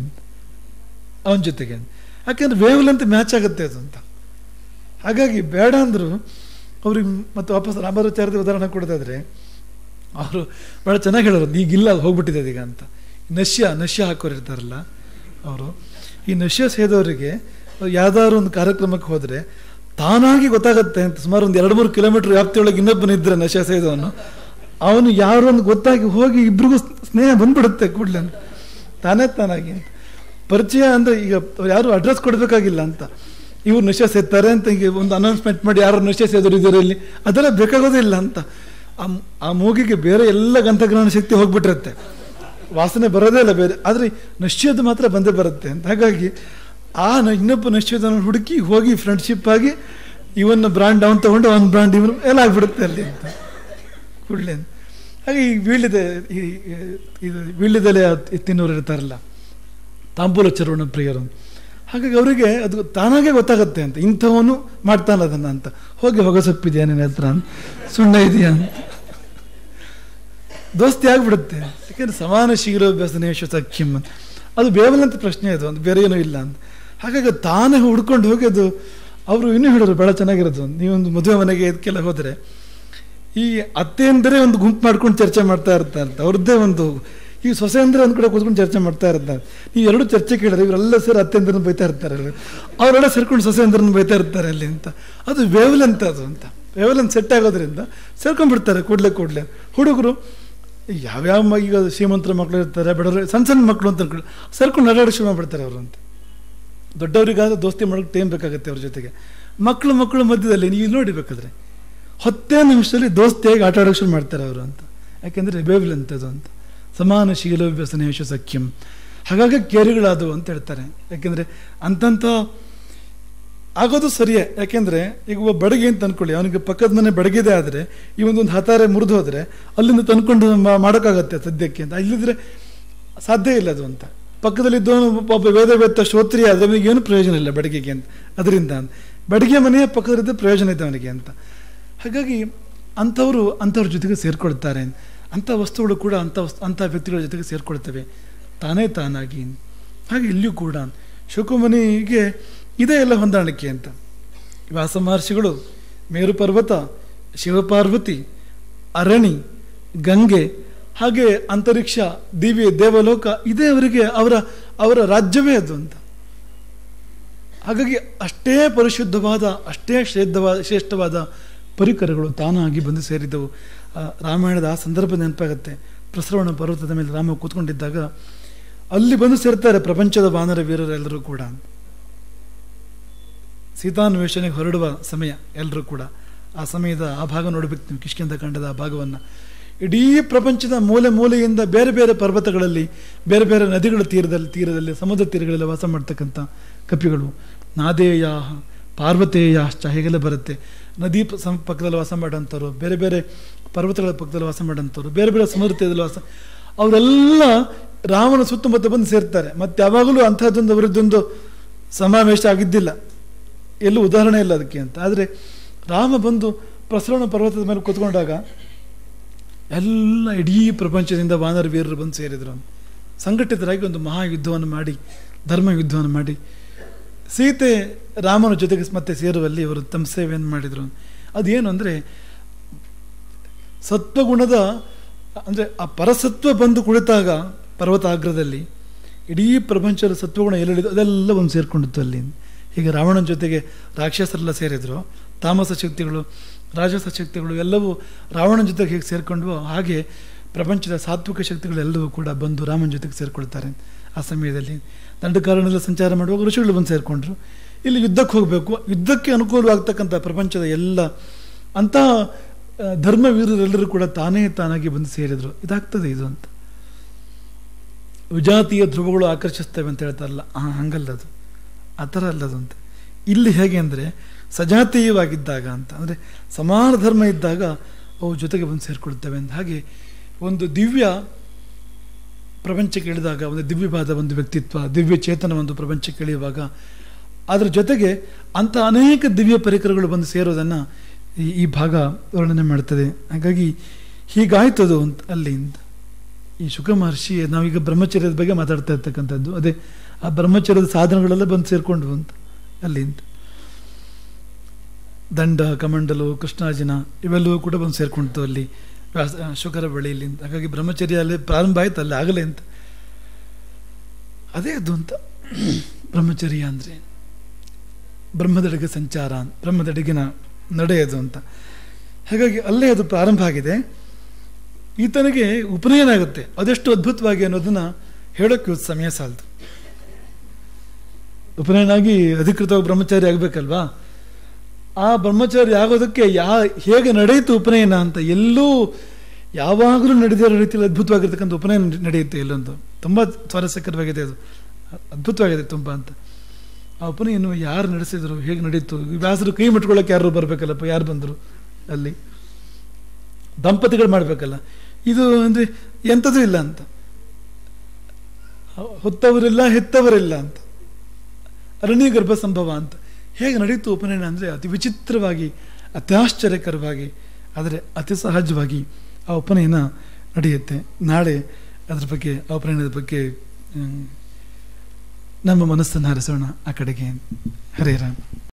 ಅವನ ಜೊತೆಗೆ ಯಾಕೆಂದ್ರೆ ವೇವ್ಲೆಂತ್ ಮ್ಯಾಚ್ ಆಗುತ್ತೆ ಅದು ಅಂತ ಹಾಗಾಗಿ ಬೇಡ ಅಂದರು ಅವ್ರಿಗೆ ಮತ್ತೆ ವಾಪಸ್ ರಾಮಾಚಾರ್ಯದ ಉದಾಹರಣೆ ಕೊಡೋದಾದ್ರೆ ಅವರು ಭಾಳ ಚೆನ್ನಾಗಿ ಹೇಳೋರು ಈಗಿಲ್ಲ ಅದು ಹೋಗ್ಬಿಟ್ಟಿದೆ ಅದೀಗ ಅಂತ ನಶ್ಯ ನಶ್ಯ ಹಾಕೋರು ಇರ್ತಾರಲ್ಲ ಅವರು ಈ ನಶ್ಯ ಸೇದವರಿಗೆ ಯಾವ್ದಾದ್ರು ಒಂದು ಕಾರ್ಯಕ್ರಮಕ್ಕೆ ಹೋದರೆ ತಾನಾಗಿ ಗೊತ್ತಾಗತ್ತೆ ಅಂತ ಸುಮಾರು ಒಂದು ಎರಡು ಮೂರು ಕಿಲೋಮೀಟರ್ ವ್ಯಾಪ್ತಿಯೊಳಗೆ ಇನ್ನೊಬ್ಬನಿದ್ರೆ ನಶ್ಯ ಸೇದವನು ಅವನು ಯಾರು ಒಂದು ಗೊತ್ತಾಗಿ ಹೋಗಿ ಇಬ್ರಿಗೂ ಸ್ನೇಹ ಬಂದ್ಬಿಡುತ್ತೆ ಕೂಡಲೇ ಅಂತ ತಾನೇ ತಾನಾಗಿ ಅಂತ ಪರಿಚಯ ಅಂದರೆ ಈಗ ಅವ್ರು ಯಾರು ಅಡ್ರೆಸ್ ಕೊಡಬೇಕಾಗಿಲ್ಲ ಅಂತ ಇವ್ರು ನಶೆ ಸೇರ್ತಾರೆ ಅಂತ ಈಗ ಒಂದು ಅನೌನ್ಸ್ಮೆಂಟ್ ಮಾಡಿ ಯಾರು ನಶೆ ಸೇದರು ಇದ್ದಾರೆ ಇಲ್ಲಿ ಅದೆಲ್ಲ ಬೇಕಾಗೋದಿಲ್ಲ ಅಂತ ಆ ಮ್- ಆ ಮೂಗಿಗೆ ಬೇರೆ ಎಲ್ಲ ಗಂಧಗ್ರಹಣ ಶಕ್ತಿ ಹೋಗ್ಬಿಟ್ಟಿರುತ್ತೆ ವಾಸನೆ ಬರೋದೇ ಇಲ್ಲ ಬೇರೆ ಆದರೆ ನಶ್ಯದ ಮಾತ್ರ ಬಂದೇ ಬರುತ್ತೆ ಅಂತ ಹಾಗಾಗಿ ಆ ನ- ಇನ್ನೊಬ್ಬ ನಶ್ಯದನ್ನು ಹುಡುಕಿ ಹೋಗಿ ಫ್ರೆಂಡ್ಶಿಪ್ ಆಗಿ ಇವನ್ನ ಬ್ರಾಂಡ್ ಅವನ್ ತಗೊಂಡು ಅವನ ಬ್ರಾಂಡ್ ಇವನು ಎಲ್ಲ ಆಗ್ಬಿಡುತ್ತೆ ಅಲ್ಲಿ ಅಂತ ಕೂಡಲೇ ಹಾಗೆ ಈ ವೀಳ್ಯದೆ ಈ ಈ- ಇದು ವೀಳ್ಯದೆಲೆ ತಿನ್ನೋರು ಇರ್ತಾರಲ್ಲ ತಾಂಬೂಲ ಚರ್ವಣ ಪ್ರಿಯರು ಹಾಗಾಗಿ ಅವರಿಗೆ ಅದು ತಾನಾಗೆ ಗೊತ್ತಾಗುತ್ತೆ ಅಂತ ಇಂಥವನು ಮಾಡ್ತಾನೆ ಅದನ್ನ ಅಂತ ಹೋಗಿ ಹೊಗಸೊಪ್ಪಿದೆಯಾ ನಿನ್ನ ಹತ್ರ ಅಂತ ಸುಣ್ಣ ಇದೆಯಾ ಅಂತ ದೋಸ್ತಿ ಆಗ್ಬಿಡುತ್ತೆ ಯಾಕೆಂದ್ರೆ ಸಮಾನ ಶೀಘ್ರಾಭ್ಯಾಸನೇಶ ಸಖ್ಯಂ ಅಂತ ಅದು ಬೇವಲಂತ ಪ್ರಶ್ನೆ ಅದು ಅಂತ ಬೇರೆ ಏನೂ ಇಲ್ಲ ಅಂತ ಹಾಗಾಗಿ ತಾನೇ ಹುಡ್ಕೊಂಡು ಹೋಗಿ ಅದು ಅವರು ಇನ್ನೂ ಹೇಳಿದ್ರು ಭಾಳ ಚೆನ್ನಾಗಿರೋದು ನೀವೊಂದು ಮದುವೆ ಮನೆಗೆ ಇದಕ್ಕೆಲ್ಲ ಹೋದರೆ ಈ ಅತ್ತೆ ಅಂದರೆ ಒಂದು ಗುಂಪು ಮಾಡ್ಕೊಂಡು ಚರ್ಚೆ ಮಾಡ್ತಾ ಇರ್ತಾರೆ ಅಂತ ಅವ್ರದ್ದೇ ಒಂದು ಈ ಸೊಸೆ ಅಂದರೆ ಒಂದು ಕಡೆ ಕೂತ್ಕೊಂಡು ಚರ್ಚೆ ಮಾಡ್ತಾ ಇರ್ತಾರೆ ನೀವು ಎರಡು ಚರ್ಚೆ ಕೇಳಿದ್ರೆ ಇವರೆಲ್ಲ ಸೇರಿ ಅತ್ತೆ ಅಂದ್ರನ್ನ ಬೈತಾ ಇರ್ತಾರೆ ಅಲ್ಲಿ. ಅವರೆಲ್ಲ ಸೇರ್ಕೊಂಡು ಸೊಸೆ ಅಂದ್ರನ್ನ ಬೈತಾ ಇರ್ತಾರೆ ಅಲ್ಲಿ ಅಂತ ಅದು ವೇವಲ್ ಅಂತ ಅದು ಅಂತ ವೇವಲ್ ಅಂತ ಸೆಟ್ ಆಗೋದ್ರಿಂದ ಸೇರ್ಕೊಂಡ್ಬಿಡ್ತಾರೆ ಕೂಡಲೇ ಕೂಡಲೇ ಹುಡುಗರು ಯಾವ್ಯಾವ ಮ- ಈಗ ಶ್ರೀಮಂತರ ಮಕ್ಕಳು ಇರ್ತಾರೆ ಬಡವರು ಸಣ್ಣ ಸಣ್ಣ ಮಕ್ಕಳು ಅಂತ ಅನ್ಕೊಳ್ಳಿ ಸರ್ಕೊಂಡು ನಡಾಡಿ ಶುರು ಮಾಡ್ಬಿಡ್ತಾರೆ ಅವರು ಅಂತ ದೊಡ್ಡವರಿಗಾದ್ರೆ ದೋಸ್ತಿ ಮಾಡೋಕ್ಕೆ ಟೈಮ್ ಬೇಕಾಗುತ್ತೆ ಅವ್ರ ಜೊತೆಗೆ ಮಕ್ಕಳು ಮಕ್ಕಳು ಮಧ್ಯದಲ್ಲಿ ನೀವು ಇಲ್ಲಿ ನೋಡಿ ಬೇಕಾದ್ರೆ ಹತ್ತೇ ನಿಮಿಷದಲ್ಲಿ ದೋಸ್ತಿಯಾಗಿ ಆಟ ಆಡೋಕೆ ಶುರು ಮಾಡ್ತಾರೆ ಅವರು ಅಂತ ಯಾಕೆಂದರೆ ಬೇಬಿಲ್ ಅಂತದ್ದು ಅಂತ ಸಮಾನ ಶೀಲ ವ್ಯಸನೇಶ ಸಖ್ಯಂ ಹಾಗಾಗಿ ಕೇರಿಗಳಾದವು ಅಂತ ಹೇಳ್ತಾರೆ ಯಾಕೆಂದರೆ ಅಂತಂಥ ಆಗೋದು ಸರಿಯೇ ಯಾಕೆಂದರೆ ಈಗ ಒಬ್ಬ ಬಡಗಿ ಅಂತ ಅನ್ಕೊಳ್ಳಿ ಅವನಿಗೆ ಪಕ್ಕದ ಮನೆ ಬಡಗಿದೆ ಆದರೆ ಈ ಒಂದೊಂದು ಹತಾರೆ ಮುರಿದು ಹೋದರೆ ಅಲ್ಲಿಂದ ತಂದ್ಕೊಂಡು ಮಾ- ಮಾಡೋಕ್ಕಾಗತ್ತೆ ಸದ್ಯಕ್ಕೆ ಅಂತ ಇಲ್ಲಿದ್ರೆ ಸಾಧ್ಯ ಇಲ್ಲ ಅದು ಅಂತ ಪಕ್ಕದಲ್ಲಿದ್ದವನು ಒಬ್ಬ ವೇದ ವೇತ್ತ ಶ್ರೋತ್ರಿಯ ಆದರೆ ಅವನಿಗೆ ಏನು ಪ್ರಯೋಜನ ಇಲ್ಲ ಬಡಗಿಗೆ ಅಂತ ಅದರಿಂದ ಅಂತ ಬಡಗಿಯ ಮನೆಯ ಪಕ್ಕದಲ್ಲಿದ್ದ ಪ್ರಯೋಜನ ಇದೆ ಅವನಿಗೆ ಅಂತ ಹಾಗಾಗಿ ಅಂಥವರು ಅಂಥವ್ರ ಜೊತೆಗೆ ಸೇರ್ಕೊಳ್ತಾರೆ ಅಂಥ ವಸ್ತುಗಳು ಕೂಡ ಅಂಥ ವಸ್ತು ಅಂಥ ವ್ಯಕ್ತಿಗಳ ಜೊತೆಗೆ ಸೇರ್ಕೊಳ್ತವೆ ತಾನೇ ತಾನಾಗಿ ಹಾಗೆ ಇಲ್ಲಿಯೂ ಕೂಡ ಶುಕುಮನಿಗೆ ಇದೇ ಎಲ್ಲ ಹೊಂದಾಣಿಕೆ ಅಂತ ವ್ಯಾಸ ಮಹರ್ಷಿಗಳು ಮೇರು ಪರ್ವತ ಶಿವಪಾರ್ವತಿ ಅರಣಿ ಗಂಗೆ ಹಾಗೆ ಅಂತರಿಕ್ಷ ದಿವ್ಯ ದೇವಲೋಕ ಇದೇ ಅವರಿಗೆ ಅವರ ಅವರ ರಾಜ್ಯವೇ ಅದು ಅಂತ ಹಾಗಾಗಿ ಅಷ್ಟೇ ಪರಿಶುದ್ಧವಾದ ಅಷ್ಟೇ ಶ್ರೇಷ್ಠವಾದ ಶ್ರೇಷ್ಠವಾದ ಪರಿಕರಗಳು ತಾನಾಗಿ ಬಂದು ಸೇರಿದ್ದವು ಆ, ರಾಮಾಯಣದ ಆ ಸಂದರ್ಭ ನೆನಪಾಗುತ್ತೆ ಪ್ರಸರವಣ ಪರ್ವತದ ಮೇಲೆ ರಾಮ ಕೂತ್ಕೊಂಡಿದ್ದಾಗ ಅಲ್ಲಿ ಬಂದು ಸೇರ್ತಾರೆ ಪ್ರಪಂಚದ ವಾನರ ವೀರರೆಲ್ಲರೂ ಕೂಡ ಸೀತಾನ್ವೇಷಣೆಗೆ ಹೊರಡುವ ಸಮಯ ಎಲ್ಲರೂ ಕೂಡ ಆ ಸಮಯದ ಆ ಭಾಗ ನೋಡಬೇಕು ನೀವು ಕಿಷ್ಕಿಂದ ಕಂಡದ ಆ ಭಾಗವನ್ನು ಇಡೀ ಪ್ರಪಂಚದ ಮೂಲೆ ಮೂಲೆಯಿಂದ ಬೇರೆ ಬೇರೆ ಪರ್ವತಗಳಲ್ಲಿ ಬೇರೆ ಬೇರೆ ನದಿಗಳ ತೀರದಲ್ಲಿ ತೀರದಲ್ಲಿ ಸಮುದ್ರ ತೀರಗಳಲ್ಲಿ ವಾಸ ಮಾಡ್ತಕ್ಕಂಥ ಕಪಿಗಳು ನಾದೇಯ ಪಾರ್ವತೇಯಾಶ್ಚ ಹೇಗೆಲ್ಲ ಬರುತ್ತೆ ನದಿ ಪ- ಸಂ ಪಕ್ಕದಲ್ಲಿ ವಾಸ ಮಾಡೋಂಥವ್ರು ಬೇರೆ ಬೇರೆ ಪರ್ವತಗಳ ಪಕ್ಕದಲ್ಲಿ ವಾಸ ಮಾಡೋಂಥವ್ರು ಬೇರೆ ಬೇರೆ ಸಮುದ್ರ ತೀರದಲ್ಲಿ ವಾಸ ಅವರೆಲ್ಲ ರಾಮನ ಸುತ್ತಮುತ್ತ ಬಂದು ಸೇರ್ತಾರೆ ಮತ್ತೆ ಯಾವಾಗಲೂ ಅಂಥದ್ದೊಂದು ಅವರದ್ದೊಂದು ಸಮಾವೇಶ ಆಗಿದ್ದಿಲ್ಲ ಎಲ್ಲೂ ಉದಾಹರಣೆ ಇಲ್ಲ ಅದಕ್ಕೆ ಅಂತ ಆದರೆ ರಾಮ ಬಂದು ಪ್ರಸರಣ ಪರ್ವತದ ಮೇಲೆ ಕೂತ್ಕೊಂಡಾಗ ಎಲ್ಲ ಇಡೀ ಪ್ರಪಂಚದಿಂದ ವಾನರ ವೀರರು ಬಂದು ಸೇರಿದರು ಸಂಘಟಿತರಾಗಿ ಒಂದು ಮಹಾಯುದ್ಧವನ್ನು ಮಾಡಿ ಧರ್ಮ ಯುದ್ಧವನ್ನು ಮಾಡಿ ಸೀತೆ ರಾಮನ ಜೊತೆಗೆ ಮತ್ತೆ ಸೇರುವಲ್ಲಿ ಇವರು ತಮ್ಮ ಸೇವೆಯನ್ನು ಮಾಡಿದರು ಅದೇನು ಅಂದರೆ ಸತ್ವಗುಣದ ಅಂದರೆ ಆ ಪರಸತ್ವ ಬಂದು ಕುಳಿತಾಗ ಪರ್ವತಾಗ್ರದಲ್ಲಿ ಇಡೀ ಪ್ರಪಂಚದ ಸತ್ವಗುಣ ಎಲ್ಲೆಲ್ಲಿದೆ ಅದೆಲ್ಲ ಒಂದು ಸೇರ್ಕೊಂಡಿತ್ತು ಅಲ್ಲಿ ಹೀಗೆ ರಾವಣನ ಜೊತೆಗೆ ರಾಕ್ಷಸರೆಲ್ಲ ಸೇರಿದ್ರು ತಾಮಸ ಶಕ್ತಿಗಳು ರಾಜಸ ಶಕ್ತಿಗಳು ಎಲ್ಲವೂ ರಾವಣನ ಜೊತೆಗೆ ಹೇಗೆ ಸೇರ್ಕೊಂಡ್ವೋ ಹಾಗೆ ಪ್ರಪಂಚದ ಸಾತ್ವಿಕ ಶಕ್ತಿಗಳೆಲ್ಲವೂ ಕೂಡ ಬಂದು ರಾಮನ ಜೊತೆಗೆ ಸೇರಿಕೊಳ್ತಾರೆ ಆ ಸಮಯದಲ್ಲಿ ದಂಡಕಾರನೆಲ್ಲ ಸಂಚಾರ ಮಾಡುವಾಗ ಋಷಿಗಳು ಬಂದು ಸೇರಿಕೊಂಡ್ರು ಇಲ್ಲಿ ಯುದ್ಧಕ್ಕೆ ಹೋಗಬೇಕು ಯುದ್ಧಕ್ಕೆ ಅನುಕೂಲವಾಗ್ತಕ್ಕಂಥ ಪ್ರಪಂಚದ ಎಲ್ಲ ಅಂತಹ ಆ, ಧರ್ಮವೀರರೆಲ್ಲರೂ ಕೂಡ ತಾನೇ ತಾನಾಗಿ ಬಂದು ಸೇರಿದರು ಇದಾಗ್ತದೆ ಇದು ಅಂತ ವಿಜಾತೀಯ ಧ್ರುವಗಳು ಆಕರ್ಷಿಸ್ತವೆ ಅಂತ ಹೇಳ್ತಾರಲ್ಲ ಆ ಹಂಗಲ್ಲ ಅದು ಆ ಥರ ಅಲ್ಲದು ಅಂತ ಇಲ್ಲಿ ಹೇಗೆ ಅಂದರೆ ಸಜಾತೀಯವಾಗಿದ್ದಾಗ ಅಂತ ಅಂದರೆ ಸಮಾನ ಧರ್ಮ ಇದ್ದಾಗ ಅವು ಜೊತೆಗೆ ಬಂದು ಸೇರಿಕೊಳ್ತವೆ ಅಂತ ಹಾಗೆ ಒಂದು ದಿವ್ಯ ಪ್ರಪಂಚಕ್ಕೆ ಇಳಿದಾಗ ಒಂದು ದಿವ್ಯವಾದ ಒಂದು ವ್ಯಕ್ತಿತ್ವ ದಿವ್ಯ ಚೇತನ ಒಂದು ಪ್ರಪಂಚಕ್ಕೆ ಇಳಿಯುವಾಗ ಅದರ ಜೊತೆಗೆ ಅಂಥ ಅನೇಕ ದಿವ್ಯ ಪರಿಕರಗಳು ಬಂದು ಸೇರೋದನ್ನು ಈ ಈ ಭಾಗ ವರ್ಣನೆ ಮಾಡ್ತದೆ ಹಾಗಾಗಿ ಹೀಗಾಯ್ತು ಅದು ಅಂತ ಅಲ್ಲಿಂದ ಈ ಶುಕ ಮಹರ್ಷಿ ನಾವೀಗ ಬ್ರಹ್ಮಚರ್ಯದ ಬಗ್ಗೆ ಮಾತಾಡ್ತಾ ಇರ್ತಕ್ಕಂಥದ್ದು ಅದೇ ಆ ಬ್ರಹ್ಮಚರ್ಯದ ಸಾಧನಗಳೆಲ್ಲ ಬಂದು ಸೇರ್ಕೊಂಡ್ವು ಅಂತ ಅಲ್ಲಿಂದ ದಂಡ ಕಮಂಡಲು ಕೃಷ್ಣಾಜಿನ ಇವೆಲ್ಲವೂ ಕೂಡ ಬಂದು ಸೇರ್ಕೊಂಡಿತು ಅಲ್ಲಿ ವ್ಯಾಸ ಶುಕರ ಬಳಿಯಲ್ಲಿ ಅಂತ ಹಾಗಾಗಿ ಬ್ರಹ್ಮಚರ್ಯ ಅಲ್ಲಿ ಪ್ರಾರಂಭ ಆಯ್ತು ಅಲ್ಲಿ ಆಗಲೇ ಅಂತ ಅದೇ ಅದು ಅಂತ ಬ್ರಹ್ಮಚರ್ಯ ಅಂದರೆ ಬ್ರಹ್ಮದೆಡೆಗೆ ಸಂಚಾರ ಬ್ರಹ್ಮದೆಡೆಗಿನ ನಡೆಯೋದು ಅಂತ ಹಾಗಾಗಿ ಅಲ್ಲೇ ಅದು ಪ್ರಾರಂಭ ಆಗಿದೆ ಈತನಿಗೆ ಉಪನಯನ ಆಗುತ್ತೆ ಅದೆಷ್ಟು ಅದ್ಭುತವಾಗಿ ಅನ್ನೋದನ್ನ ಹೇಳೋಕ್ಕೆ ಇವತ್ತು ಸಮಯ ಸಾಲದು ಉಪನಯನ ಆಗಿ ಅಧಿಕೃತವಾಗಿ ಬ್ರಹ್ಮಚಾರಿ ಆಗಬೇಕಲ್ವಾ ಆ ಬ್ರಹ್ಮಚಾರಿ ಆಗೋದಕ್ಕೆ ಯಾ ಹೇಗೆ ನಡೆಯಿತು ಉಪನಯನ ಅಂತ ಎಲ್ಲೂ ಯಾವಾಗಲೂ ನಡೆದಿರೋ ರೀತಿಯಲ್ಲಿ ಅದ್ಭುತವಾಗಿರ್ತಕ್ಕಂಥ ಉಪನಯನ ನಡೆಯುತ್ತೆ ಎಲ್ಲೊಂದು ತುಂಬ ಸ್ವಾರಸ್ಯಕರವಾಗಿದೆ ಅದು ಅದ್ಭುತವಾಗಿದೆ ತುಂಬ ಅಂತ ಆ ಉಪನಯನ ಯಾರು ನಡೆಸಿದ್ರು ಹೇಗೆ ನಡೀತು ವ್ಯಾಸರು ಕೈ ಮುಟ್ಕೊಳ್ಳೋಕೆ ಯಾರು ಬರಬೇಕಲ್ಲಪ್ಪ ಯಾರು ಬಂದರು ಅಲ್ಲಿ ದಂಪತಿಗಳು ಮಾಡಬೇಕಲ್ಲ ಇದು ಅಂದರೆ ಎಂಥದೂ ಇಲ್ಲ ಅಂತ ಹೊತ್ತವರಿಲ್ಲ ಹೆತ್ತವರಿಲ್ಲ ಅಂತ ಅರಣ್ಯ ಗರ್ಭ ಸಂಭವ ಅಂತ ಹೇಗೆ ನಡೀತು ಉಪನಯನ ಅಂದರೆ ಅತಿ ವಿಚಿತ್ರವಾಗಿ ಅತ್ಯಾಶ್ಚರ್ಯಕರವಾಗಿ ಆದರೆ ಅತಿ ಸಹಜವಾಗಿ ಆ ಉಪನಯನ ನಡೆಯುತ್ತೆ ನಾಳೆ ಅದರ ಬಗ್ಗೆ ಆ ಉಪನಯನದ ಬಗ್ಗೆ ಹ್ಮ್, ನಮ್ಮ ಮನಸ್ಸನ್ನು ಹರಿಸೋಣ ಆ ಕಡೆಗೆ ಹರೇ ರಾಮ್